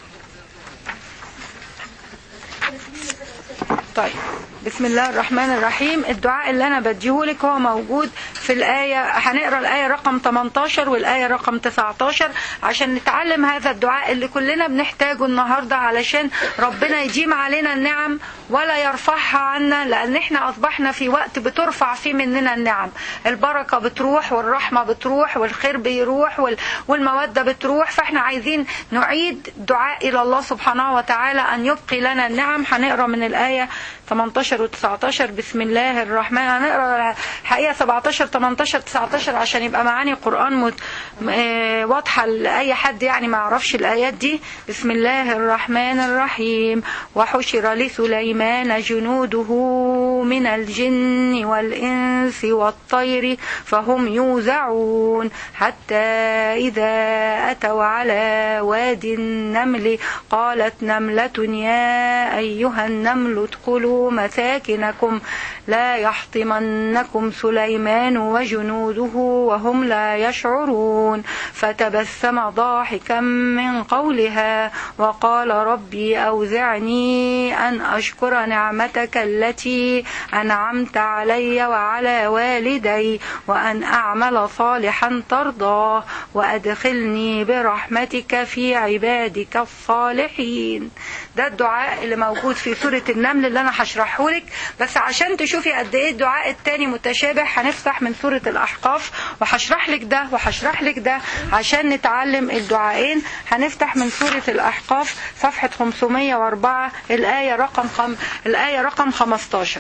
طيب بسم الله الرحمن الرحيم الدعاء اللي انا بديهولك هو موجود في الآية هنقرا الآية رقم 18 والآية رقم 19 عشان نتعلم هذا الدعاء اللي كلنا بنحتاجه النهارده علشان ربنا يديم علينا النعم ولا يرفعها عنا لأن احنا أصبحنا في وقت بترفع فيه مننا النعم البركة بتروح والرحمة بتروح والخير بيروح وال- والمودة بتروح فاحنا عايزين نعيد دعاء إلى الله سبحانه وتعالى أن يبقي لنا النعم هنقرا من الآية 18 18 و19 بسم الله الرحمن هنقرا الحقيقه 17 18 19 عشان يبقى معاني قران مت... آه، واضحه لاي حد يعني ما يعرفش الايات دي بسم الله الرحمن الرحيم وحشر لسليمان جنوده من الجن والانس والطير فهم يوزعون حتى اذا اتوا على وادي النمل قالت نمله يا ايها النمل ادخلوا مساكنكم لا يحطمنكم سليمان وجنوده وهم لا يشعرون فتبسم ضاحكا من قولها وقال ربي أوزعني أن أشكر نعمتك التي أنعمت علي وعلى والدي وأن أعمل صالحا ترضاه وأدخلني برحمتك في عبادك الصالحين ده الدعاء اللي موجود في سورة النمل اللي أنا هشرحه لك بس عشان تشوفي قد إيه الدعاء التاني متشابه هنفتح من سورة الأحقاف وهشرح لك ده وهشرح لك ده عشان نتعلم الدعائين هنفتح من سورة الأحقاف صفحة 504 الآية رقم خم... الآية رقم 15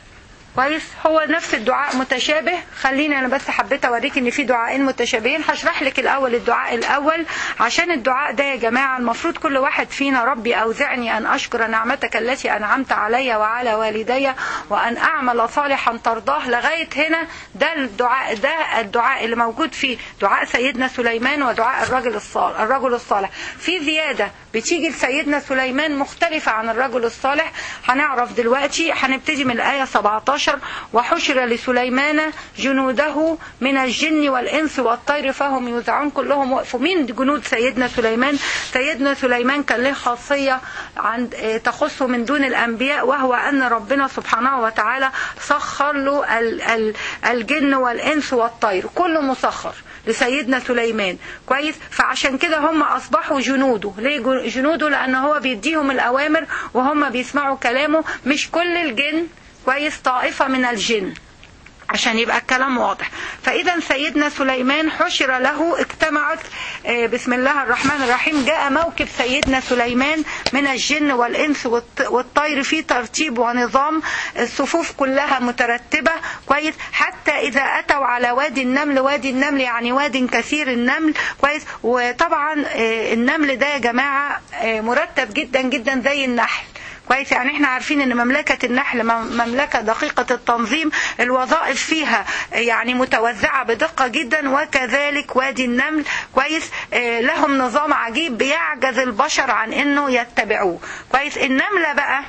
كويس هو نفس الدعاء متشابه خليني انا بس حبيت اوريك ان في دعائين متشابهين هشرح لك الاول الدعاء الاول عشان الدعاء ده يا جماعه المفروض كل واحد فينا ربي اوزعني ان اشكر نعمتك التي انعمت علي وعلى والدي وان اعمل صالحا ترضاه لغايه هنا ده الدعاء ده الدعاء اللي موجود في دعاء سيدنا سليمان ودعاء الرجل الصالح الرجل الصالح في زياده بتيجي لسيدنا سليمان مختلفه عن الرجل الصالح هنعرف دلوقتي هنبتدي من الايه 17 وحشر لسليمان جنوده من الجن والإنس والطير فهم يوزعون كلهم وقفوا مين جنود سيدنا سليمان سيدنا سليمان كان له خاصية عند تخصه من دون الأنبياء وهو أن ربنا سبحانه وتعالى سخر له ال- ال- الجن والإنس والطير كله مسخر لسيدنا سليمان كويس فعشان كده هم اصبحوا جنوده ليه جو- جنوده لان هو بيديهم الاوامر وهم بيسمعوا كلامه مش كل الجن كويس طائفة من الجن عشان يبقى الكلام واضح فإذا سيدنا سليمان حشر له اجتمعت آه، بسم الله الرحمن الرحيم جاء موكب سيدنا سليمان من الجن والإنس والط- والطير في ترتيب ونظام الصفوف كلها مترتبة كويس حتى إذا أتوا على وادي النمل وادي النمل يعني واد كثير النمل كويس وطبعا آه، النمل ده يا جماعة آه، مرتب جدا جدا زي النحل كويس يعني احنا عارفين ان مملكة النحل مم- مملكة دقيقة التنظيم الوظائف فيها يعني متوزعة بدقة جدا وكذلك وادي النمل كويس آه، لهم نظام عجيب بيعجز البشر عن انه يتبعوه كويس النملة بقى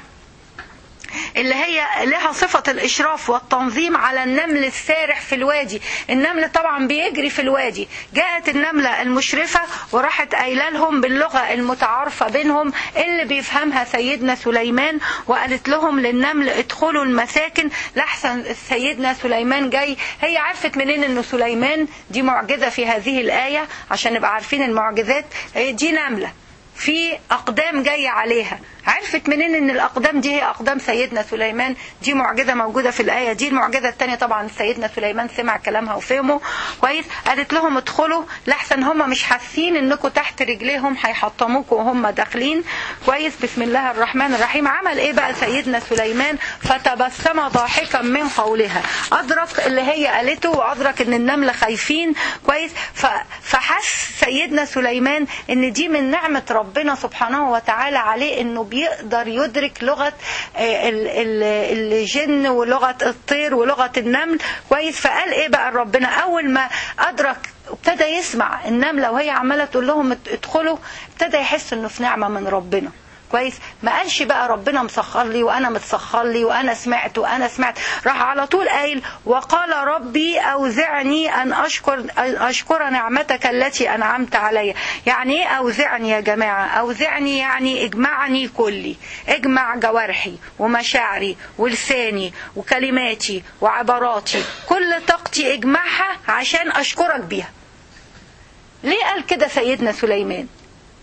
اللي هي لها صفة الإشراف والتنظيم على النمل السارح في الوادي النمل طبعا بيجري في الوادي جاءت النملة المشرفة وراحت قايله لهم باللغة المتعارفة بينهم اللي بيفهمها سيدنا سليمان وقالت لهم للنمل ادخلوا المساكن لحسن سيدنا سليمان جاي هي عرفت منين انه سليمان دي معجزة في هذه الآية عشان نبقى عارفين المعجزات دي نملة في أقدام جاية عليها عرفت منين ان الاقدام دي هي اقدام سيدنا سليمان دي معجزه موجوده في الايه دي المعجزه الثانيه طبعا سيدنا سليمان سمع كلامها وفهمه كويس قالت لهم ادخلوا لحسن هم مش حاسين انكم تحت رجليهم هيحطموكم وهم داخلين كويس بسم الله الرحمن الرحيم عمل ايه بقى سيدنا سليمان فتبسم ضاحكا من قولها ادرك اللي هي قالته وادرك ان النمله خايفين كويس ف- فحس سيدنا سليمان ان دي من نعمه ربنا سبحانه وتعالى عليه انه بيقدر يدرك لغه آه، ال- ال- الجن ولغه الطير ولغه النمل كويس فقال ايه بقى ربنا اول ما ادرك ابتدى يسمع النمله وهي عماله تقول لهم ادخلوا ابتدى يحس انه في نعمه من ربنا كويس ما قالش بقى ربنا مسخر لي وانا متسخر لي وانا سمعت وانا سمعت راح على طول قايل وقال ربي اوزعني ان اشكر أن اشكر نعمتك التي انعمت علي يعني ايه اوزعني يا جماعه اوزعني يعني اجمعني كلي اجمع جوارحي ومشاعري ولساني وكلماتي وعباراتي كل طاقتي اجمعها عشان اشكرك بيها ليه قال كده سيدنا سليمان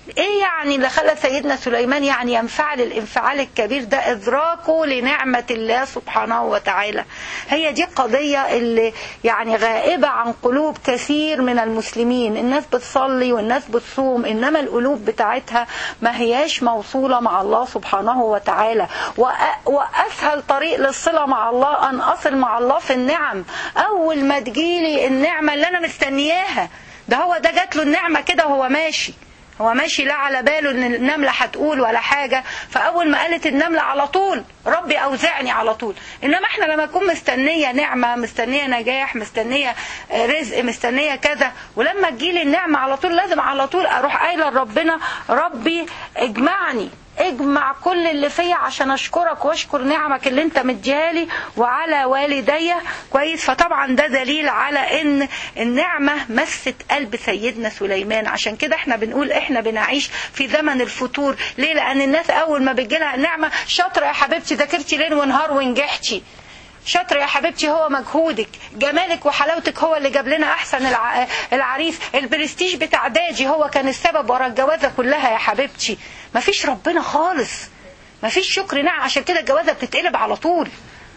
ايه يعني اللي خلى سيدنا سليمان يعني ينفعل الانفعال الكبير ده ادراكه لنعمة الله سبحانه وتعالى هي دي قضية اللي يعني غائبة عن قلوب كثير من المسلمين الناس بتصلي والناس بتصوم انما القلوب بتاعتها ما هياش موصولة مع الله سبحانه وتعالى وأ- واسهل طريق للصلة مع الله ان اصل مع الله في النعم اول ما تجيلي النعمة اللي انا مستنياها ده هو ده جات له النعمة كده وهو ماشي هو ماشي لا على باله ان النملة هتقول ولا حاجة فاول ما قالت النملة على طول ربي اوزعني على طول انما احنا لما نكون مستنية نعمة مستنية نجاح مستنية آه، رزق مستنية كذا ولما تجيلي النعمة على طول لازم على طول اروح قايلة لربنا ربي اجمعني اجمع كل اللي فيا عشان اشكرك واشكر نعمك اللي انت مديالي وعلى والدي كويس فطبعا ده دليل على ان النعمة مست قلب سيدنا سليمان عشان كده احنا بنقول احنا بنعيش في زمن الفتور ليه لان الناس اول ما بتجيلها النعمة شاطرة يا حبيبتي ذاكرتي ليل ونهار ونجحتي شاطرة يا حبيبتي هو مجهودك جمالك وحلاوتك هو اللي جاب لنا احسن الع... العريس البرستيج بتاع داجي هو كان السبب ورا الجوازة كلها يا حبيبتي مفيش ربنا خالص مفيش شكر نعم عشان كده الجوازة بتتقلب على طول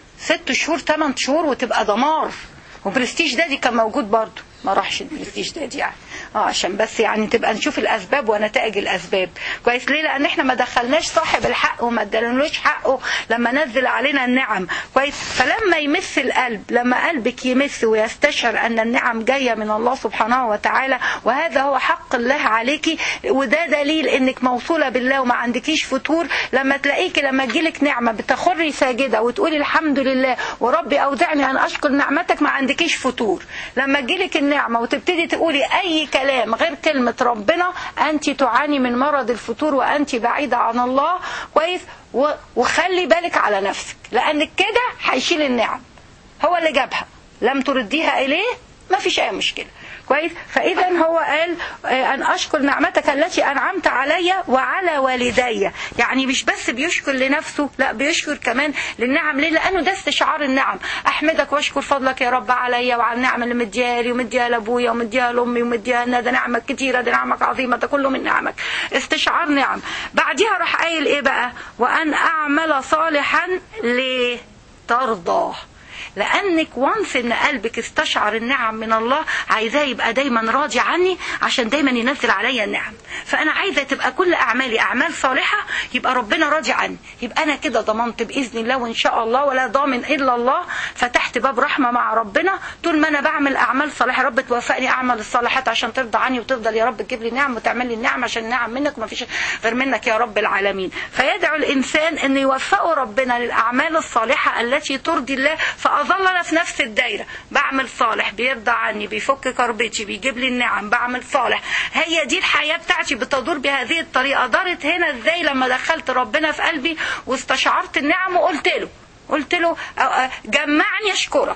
ست شهور ثمان شهور وتبقى دمار وبرستيج دادي كان موجود برضه ما راحش البرستيج دادي يعني اه عشان بس يعني تبقى نشوف الاسباب ونتائج الاسباب كويس ليه لان احنا ما دخلناش صاحب الحق وما ادالناش حقه لما نزل علينا النعم كويس فلما يمس القلب لما قلبك يمس ويستشعر ان النعم جايه من الله سبحانه وتعالى وهذا هو حق الله عليكي وده دليل انك موصوله بالله وما عندكيش فتور لما تلاقيكي لما تجيلك نعمه بتخري ساجده وتقولي الحمد لله وربي اوزعني ان اشكر نعمتك ما عندكيش فتور لما تجيلك النعمه وتبتدي تقولي اي كلام غير كلمه ربنا انت تعاني من مرض الفتور وانت بعيده عن الله كويس و- وخلي بالك على نفسك لانك كده هيشيل النعم هو اللي جابها لم ترديها إليه ما فيش أي مشكلة كويس فإذا هو قال آه، أن أشكر نعمتك التي أنعمت علي وعلى والدي يعني مش بس بيشكر لنفسه لا بيشكر كمان للنعم ليه لأنه ده استشعار النعم أحمدك وأشكر فضلك يا رب عليا وعلى النعم اللي مديها لي ومديها لأبويا ومديها لأمي ومديها لنا ده نعمك كتيرة ده نعمك عظيمة ده كله من نعمك استشعار نعم بعديها راح قايل إيه بقى وأن أعمل صالحا ليه ترضاه لانك وانس ان قلبك استشعر النعم من الله عايزاه يبقى دايما راضي عني عشان دايما ينزل عليا النعم فانا عايزه تبقى كل اعمالي اعمال صالحه يبقى ربنا راضي عني يبقى انا كده ضمنت باذن الله وان شاء الله ولا ضامن الا الله فتحت باب رحمه مع ربنا طول ما انا بعمل اعمال صالحه رب توفقني اعمل الصالحات عشان ترضى عني وتفضل يا رب تجيب لي نعم وتعمل لي النعم عشان نعم منك وما فيش غير منك يا رب العالمين فيدعو الانسان ان يوفقه ربنا للاعمال الصالحه التي ترضي الله فاظل انا في نفس الدايره بعمل صالح بيرضى عني بيفك كربتي بيجيب لي النعم بعمل صالح هي دي الحياه بتاعتي بتدور بهذه الطريقه دارت هنا ازاي لما دخلت ربنا في قلبي واستشعرت النعم وقلت له قلت له أ- أ- جمعني اشكرك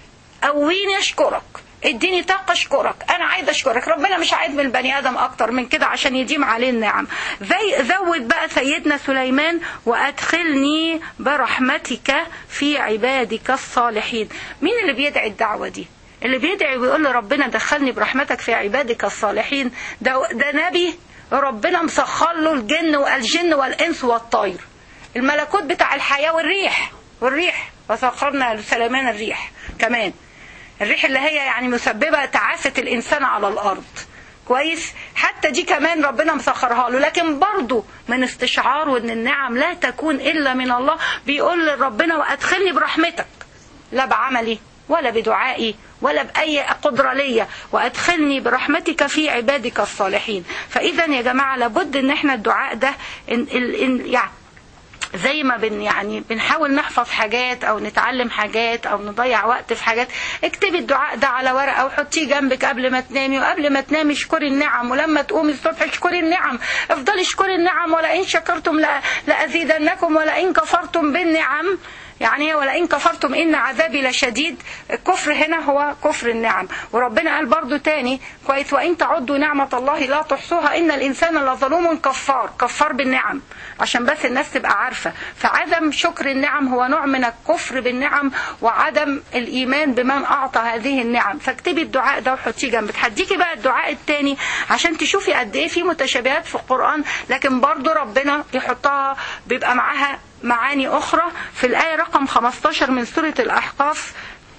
قويني اشكرك اديني طاقة اشكرك انا عايز اشكرك ربنا مش عايز من البني ادم اكتر من كده عشان يديم عليه النعم زي زود بقى سيدنا سليمان وادخلني برحمتك في عبادك الصالحين مين اللي بيدعي الدعوة دي اللي بيدعي ويقول لربنا دخلني برحمتك في عبادك الصالحين ده, ده نبي ربنا مسخر له الجن والجن والانس والطير الملكوت بتاع الحياة والريح والريح وسخرنا لسليمان الريح كمان الريح اللي هي يعني مسببة تعاسة الإنسان على الأرض كويس حتى دي كمان ربنا مسخرها له لكن برضه من استشعاره ان النعم لا تكون الا من الله بيقول لربنا وادخلني برحمتك لا بعملي ولا بدعائي ولا بأي قدرة ليا وأدخلني برحمتك في عبادك الصالحين فإذا يا جماعة لابد إن احنا الدعاء ده إن إن يعني زي ما بن يعني بنحاول نحفظ حاجات او نتعلم حاجات او نضيع وقت في حاجات اكتبي الدعاء ده على ورقه وحطيه جنبك قبل ما تنامي وقبل ما تنامي اشكري النعم ولما تقومي الصبح اشكري النعم افضلي اشكري النعم ولئن شكرتم لا- لازيدنكم ولئن كفرتم بالنعم يعني ولئن كفرتم إن عذابي لشديد الكفر هنا هو كفر النعم وربنا قال برضو تاني كويس وإن تعدوا نعمة الله لا تحصوها إن الإنسان لظلوم كفار كفار بالنعم عشان بس الناس تبقى عارفة فعدم شكر النعم هو نوع من الكفر بالنعم وعدم الإيمان بمن أعطى هذه النعم فاكتبي الدعاء ده وحطيه جنبك هديكي بقى الدعاء التاني عشان تشوفي قد إيه في متشابهات في القرآن لكن برضو ربنا يحطها بيبقى معاها معاني أخرى في الآية رقم 15 من سورة الأحقاف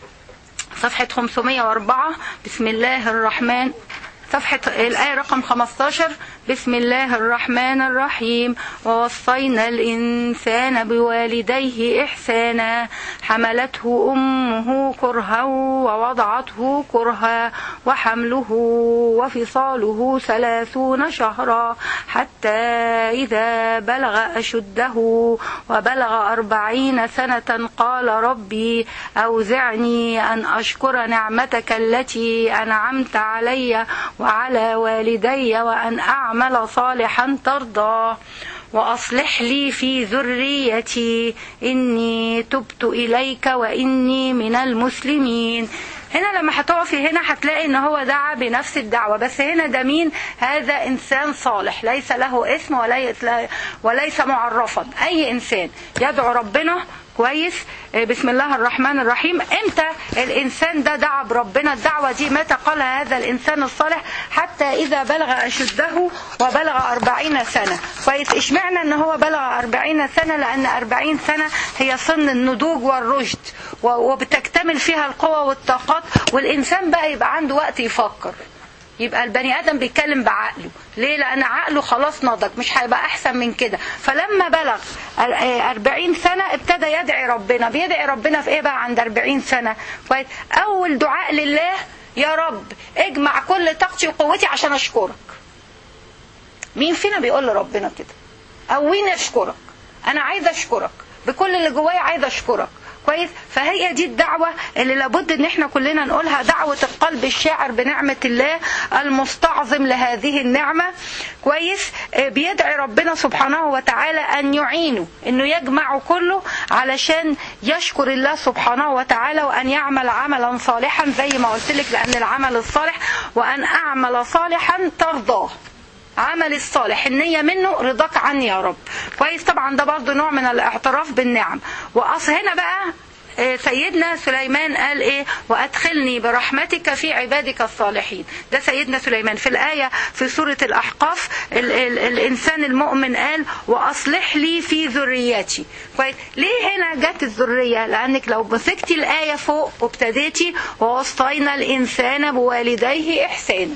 صفحة 504 بسم الله الرحمن صفحة الآية رقم 15 بسم الله الرحمن الرحيم ووصينا الإنسان بوالديه إحسانا حملته أمه كرها ووضعته كرها وحمله وفصاله ثلاثون شهرا حتى إذا بلغ أشده وبلغ أربعين سنة قال ربي أوزعني أن أشكر نعمتك التي أنعمت علي وعلى والدي وأن أعمل صالحا ترضاه وأصلح لي في ذريتي إني تبت إليك وإني من المسلمين هنا لما هتقفي هنا هتلاقي ان هو دعا بنفس الدعوه بس هنا ده مين هذا انسان صالح ليس له اسم وليس وليس معرفا اي انسان يدعو ربنا كويس بسم الله الرحمن الرحيم امتى الانسان ده دعا بربنا الدعوه دي متى قال هذا الانسان الصالح حتى اذا بلغ اشده وبلغ أربعين سنه كويس اشمعنى ان هو بلغ أربعين سنه لان أربعين سنه هي سن النضوج والرشد وبتكتمل فيها القوه والطاقات والانسان بقى يبقى عنده وقت يفكر يبقى البني ادم بيتكلم بعقله ليه لان عقله خلاص نضج مش هيبقى احسن من كده فلما بلغ 40 سنه ابتدى يدعي ربنا بيدعي ربنا في ايه بقى عند 40 سنه كويس اول دعاء لله يا رب اجمع كل طاقتي وقوتي عشان اشكرك مين فينا بيقول لربنا كده قويني اشكرك انا عايزه اشكرك بكل اللي جوايا عايزه اشكرك كويس فهي دي الدعوة اللي لابد ان احنا كلنا نقولها دعوة القلب الشاعر بنعمة الله المستعظم لهذه النعمة كويس بيدعي ربنا سبحانه وتعالى ان يعينه انه يجمع كله علشان يشكر الله سبحانه وتعالى وان يعمل عملا صالحا زي ما قلت لك لان العمل الصالح وان اعمل صالحا ترضاه عمل الصالح النية منه رضاك عني يا رب كويس طبعا ده برضه نوع من الاعتراف بالنعم واصل هنا بقى سيدنا سليمان قال ايه وادخلني برحمتك في عبادك الصالحين ده سيدنا سليمان في الآية في سورة الأحقاف ال ال الإنسان المؤمن قال وأصلح لي في ذريتي كويس ليه هنا جت الذرية لأنك لو مسكتي الآية فوق وابتديتي ووصينا الإنسان بوالديه إحسانا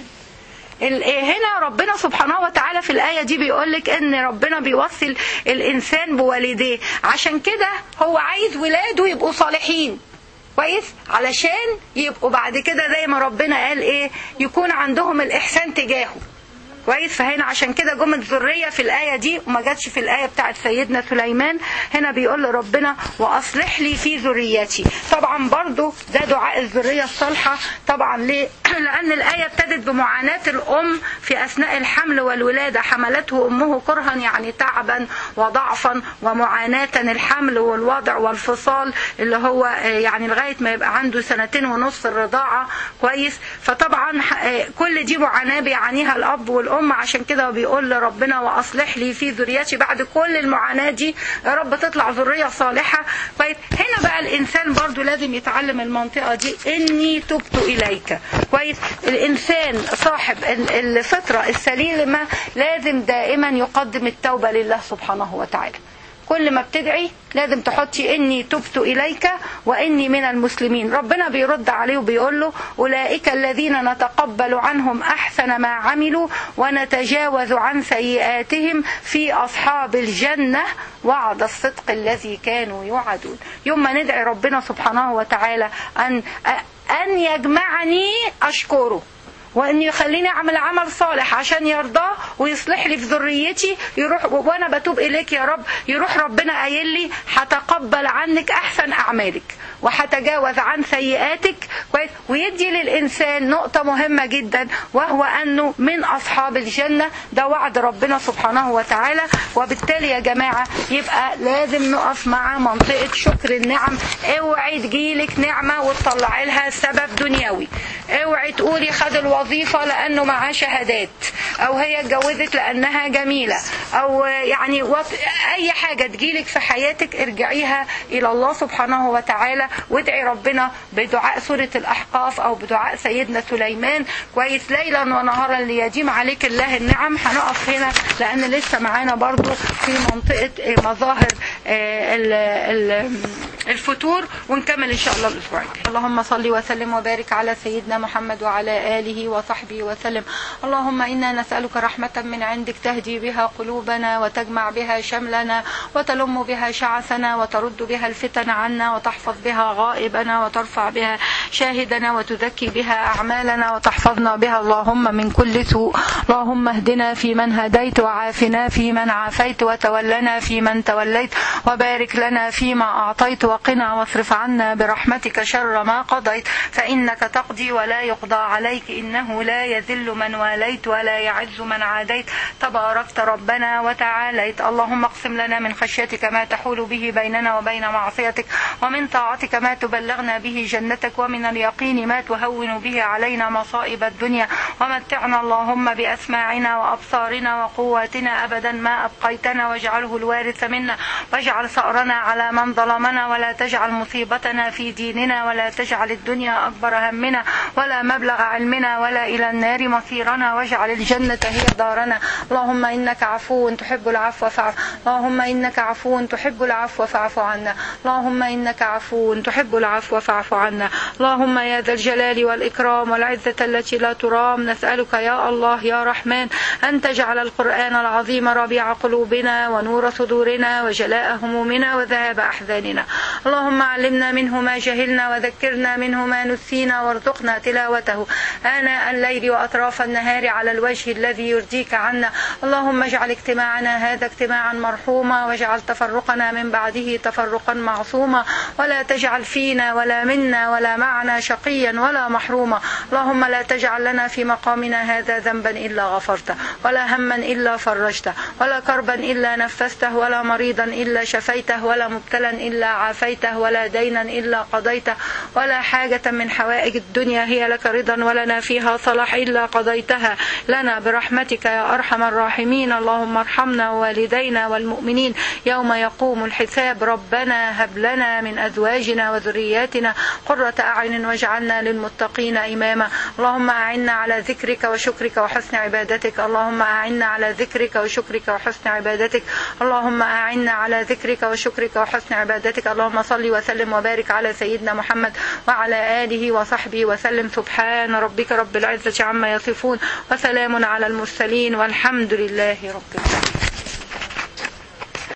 هنا ربنا سبحانه وتعالى في الآية دي بيقول لك إن ربنا بيوصل الإنسان بوالديه عشان كده هو عايز ولاده يبقوا صالحين كويس علشان يبقوا بعد كده زي ما ربنا قال إيه يكون عندهم الإحسان تجاهه كويس فهنا عشان كده جملة ذرية في الآية دي وما جاتش في الآية بتاعت سيدنا سليمان هنا بيقول لربنا وأصلح لي في ذريتي طبعا برضو ده دعاء الذرية الصالحة طبعا ليه لأن الآية ابتدت بمعاناة الأم في أثناء الحمل والولادة حملته أمه كرها يعني تعبا وضعفا ومعاناة الحمل والوضع والفصال اللي هو يعني لغاية ما يبقى عنده سنتين ونص الرضاعة كويس فطبعا كل دي معاناة بيعانيها الأب والأم الأم عشان كده بيقول لربنا وأصلح لي في ذريتي بعد كل المعاناة دي يا رب تطلع ذرية صالحة كويس هنا بقى الإنسان برضو لازم يتعلم المنطقة دي إني تبت إليك كويس الإنسان صاحب الفطرة السليمة لازم دائما يقدم التوبة لله سبحانه وتعالى كل ما بتدعي لازم تحطي اني تبت اليك واني من المسلمين ربنا بيرد عليه وبيقول له اولئك الذين نتقبل عنهم احسن ما عملوا ونتجاوز عن سيئاتهم في اصحاب الجنه وعد الصدق الذي كانوا يوعدون يوم ما ندعي ربنا سبحانه وتعالى ان ان يجمعني اشكره وان يخليني اعمل عمل صالح عشان يرضاه ويصلح لي في ذريتي يروح وانا بتوب اليك يا رب يروح ربنا قايل لي هتقبل عنك احسن اعمالك وهتجاوز عن سيئاتك كويس ويدي للإنسان نقطة مهمة جدا وهو أنه من أصحاب الجنة ده وعد ربنا سبحانه وتعالى وبالتالي يا جماعة يبقى لازم نقف مع منطقة شكر النعم اوعي تجيلك نعمة وتطلعي لها سبب دنيوي اوعي تقولي خد الوظيفة لأنه معاه شهادات أو هي اتجوزت لأنها جميلة أو يعني وط... أي حاجة تجيلك في حياتك ارجعيها إلى الله سبحانه وتعالى وادعي ربنا بدعاء سورة الأحقاف أو بدعاء سيدنا سليمان كويس ليلا ونهارا ليديم عليك الله النعم هنقف هنا لأن لسه معانا برضو في منطقة مظاهر الفتور ونكمل إن شاء الله الأسبوع الجاي اللهم صل وسلم وبارك على سيدنا محمد وعلى آله وصحبه وسلم اللهم إنا نسألك رحمة من عندك تهدي بها قلوبنا وتجمع بها شملنا وتلم بها شعثنا وترد بها الفتن عنا وتحفظ بها غائبنا وترفع بها شاهدنا وتزكي بها أعمالنا وتحفظنا بها اللهم من كل سوء اللهم اهدنا في من هديت وعافنا في من عافيت وتولنا في من توليت وبارك لنا فيما أعطيت وقنا واصرف عنا برحمتك شر ما قضيت فإنك تقضي ولا يقضى عليك إنه لا يذل من واليت ولا يعز من عاديت تباركت ربنا وتعاليت اللهم اقسم لنا من خشيتك ما تحول به بيننا وبين معصيتك ومن طاعتك ما تبلغنا به جنتك ومن اليقين ما تهون به علينا مصائب الدنيا ومتعنا اللهم بأسماعنا وأبصارنا وقواتنا أبدا ما أبقيتنا واجعله الوارث منا واجعل ثأرنا على من ظلمنا ولا تجعل مصيبتنا في ديننا ولا تجعل الدنيا أكبر همنا ولا مبلغ علمنا ولا إلى النار مصيرنا واجعل الجنة هي دارنا اللهم إنك عفو تحب العفو فاعف اللهم إنك عفو تحب العفو فاعف عنا اللهم إنك عفو تحب العفو فاعف عنا اللهم يا ذا الجلال والإكرام والعزة التي لا ترام نسألك يا الله يا رحمن أن تجعل القرآن العظيم ربيع قلوبنا ونور صدورنا وجلاء همومنا وذهاب أحزاننا اللهم علمنا منه ما جهلنا وذكرنا منه ما نسينا وارزقنا تلاوته آناء الليل وأطراف النهار على الوجه الذي يرضيك عنا اللهم اجعل اجتماعنا هذا اجتماعا مرحوما واجعل تفرقنا من بعده تفرقا معصوما ولا تجعل فينا ولا منا ولا معنا شقيا ولا محروما اللهم لا تجعل لنا في مقامنا هذا ذنبا إلا غفرته ولا هما إلا فرجته ولا كربا إلا نفسته ولا مريضا إلا شفيته ولا مبتلا إلا عافيته ولا دينا إلا قضيته ولا حاجة من حوائج الدنيا هي لك رضا ولنا فيها صلاح إلا قضيتها لنا برحمتك يا أرحم الراحمين اللهم ارحمنا ووالدينا والمؤمنين يوم يقوم الحساب ربنا هب لنا من أزواجنا وذرياتنا قرة أعين واجعلنا للمتقين إماما اللهم أعنا على ذكرك وشكرك وحسن عبادتك اللهم أعنا على ذكرك وشكرك وحسن عبادتك اللهم أعنا على ذكرك وشكرك وحسن عبادتك اللهم صل وسلم وبارك على سيدنا محمد وعلى آله وصحبه وسلم سبحان ربك رب العزة عما يصفون وسلام على المرسلين والحمد لله رب العالمين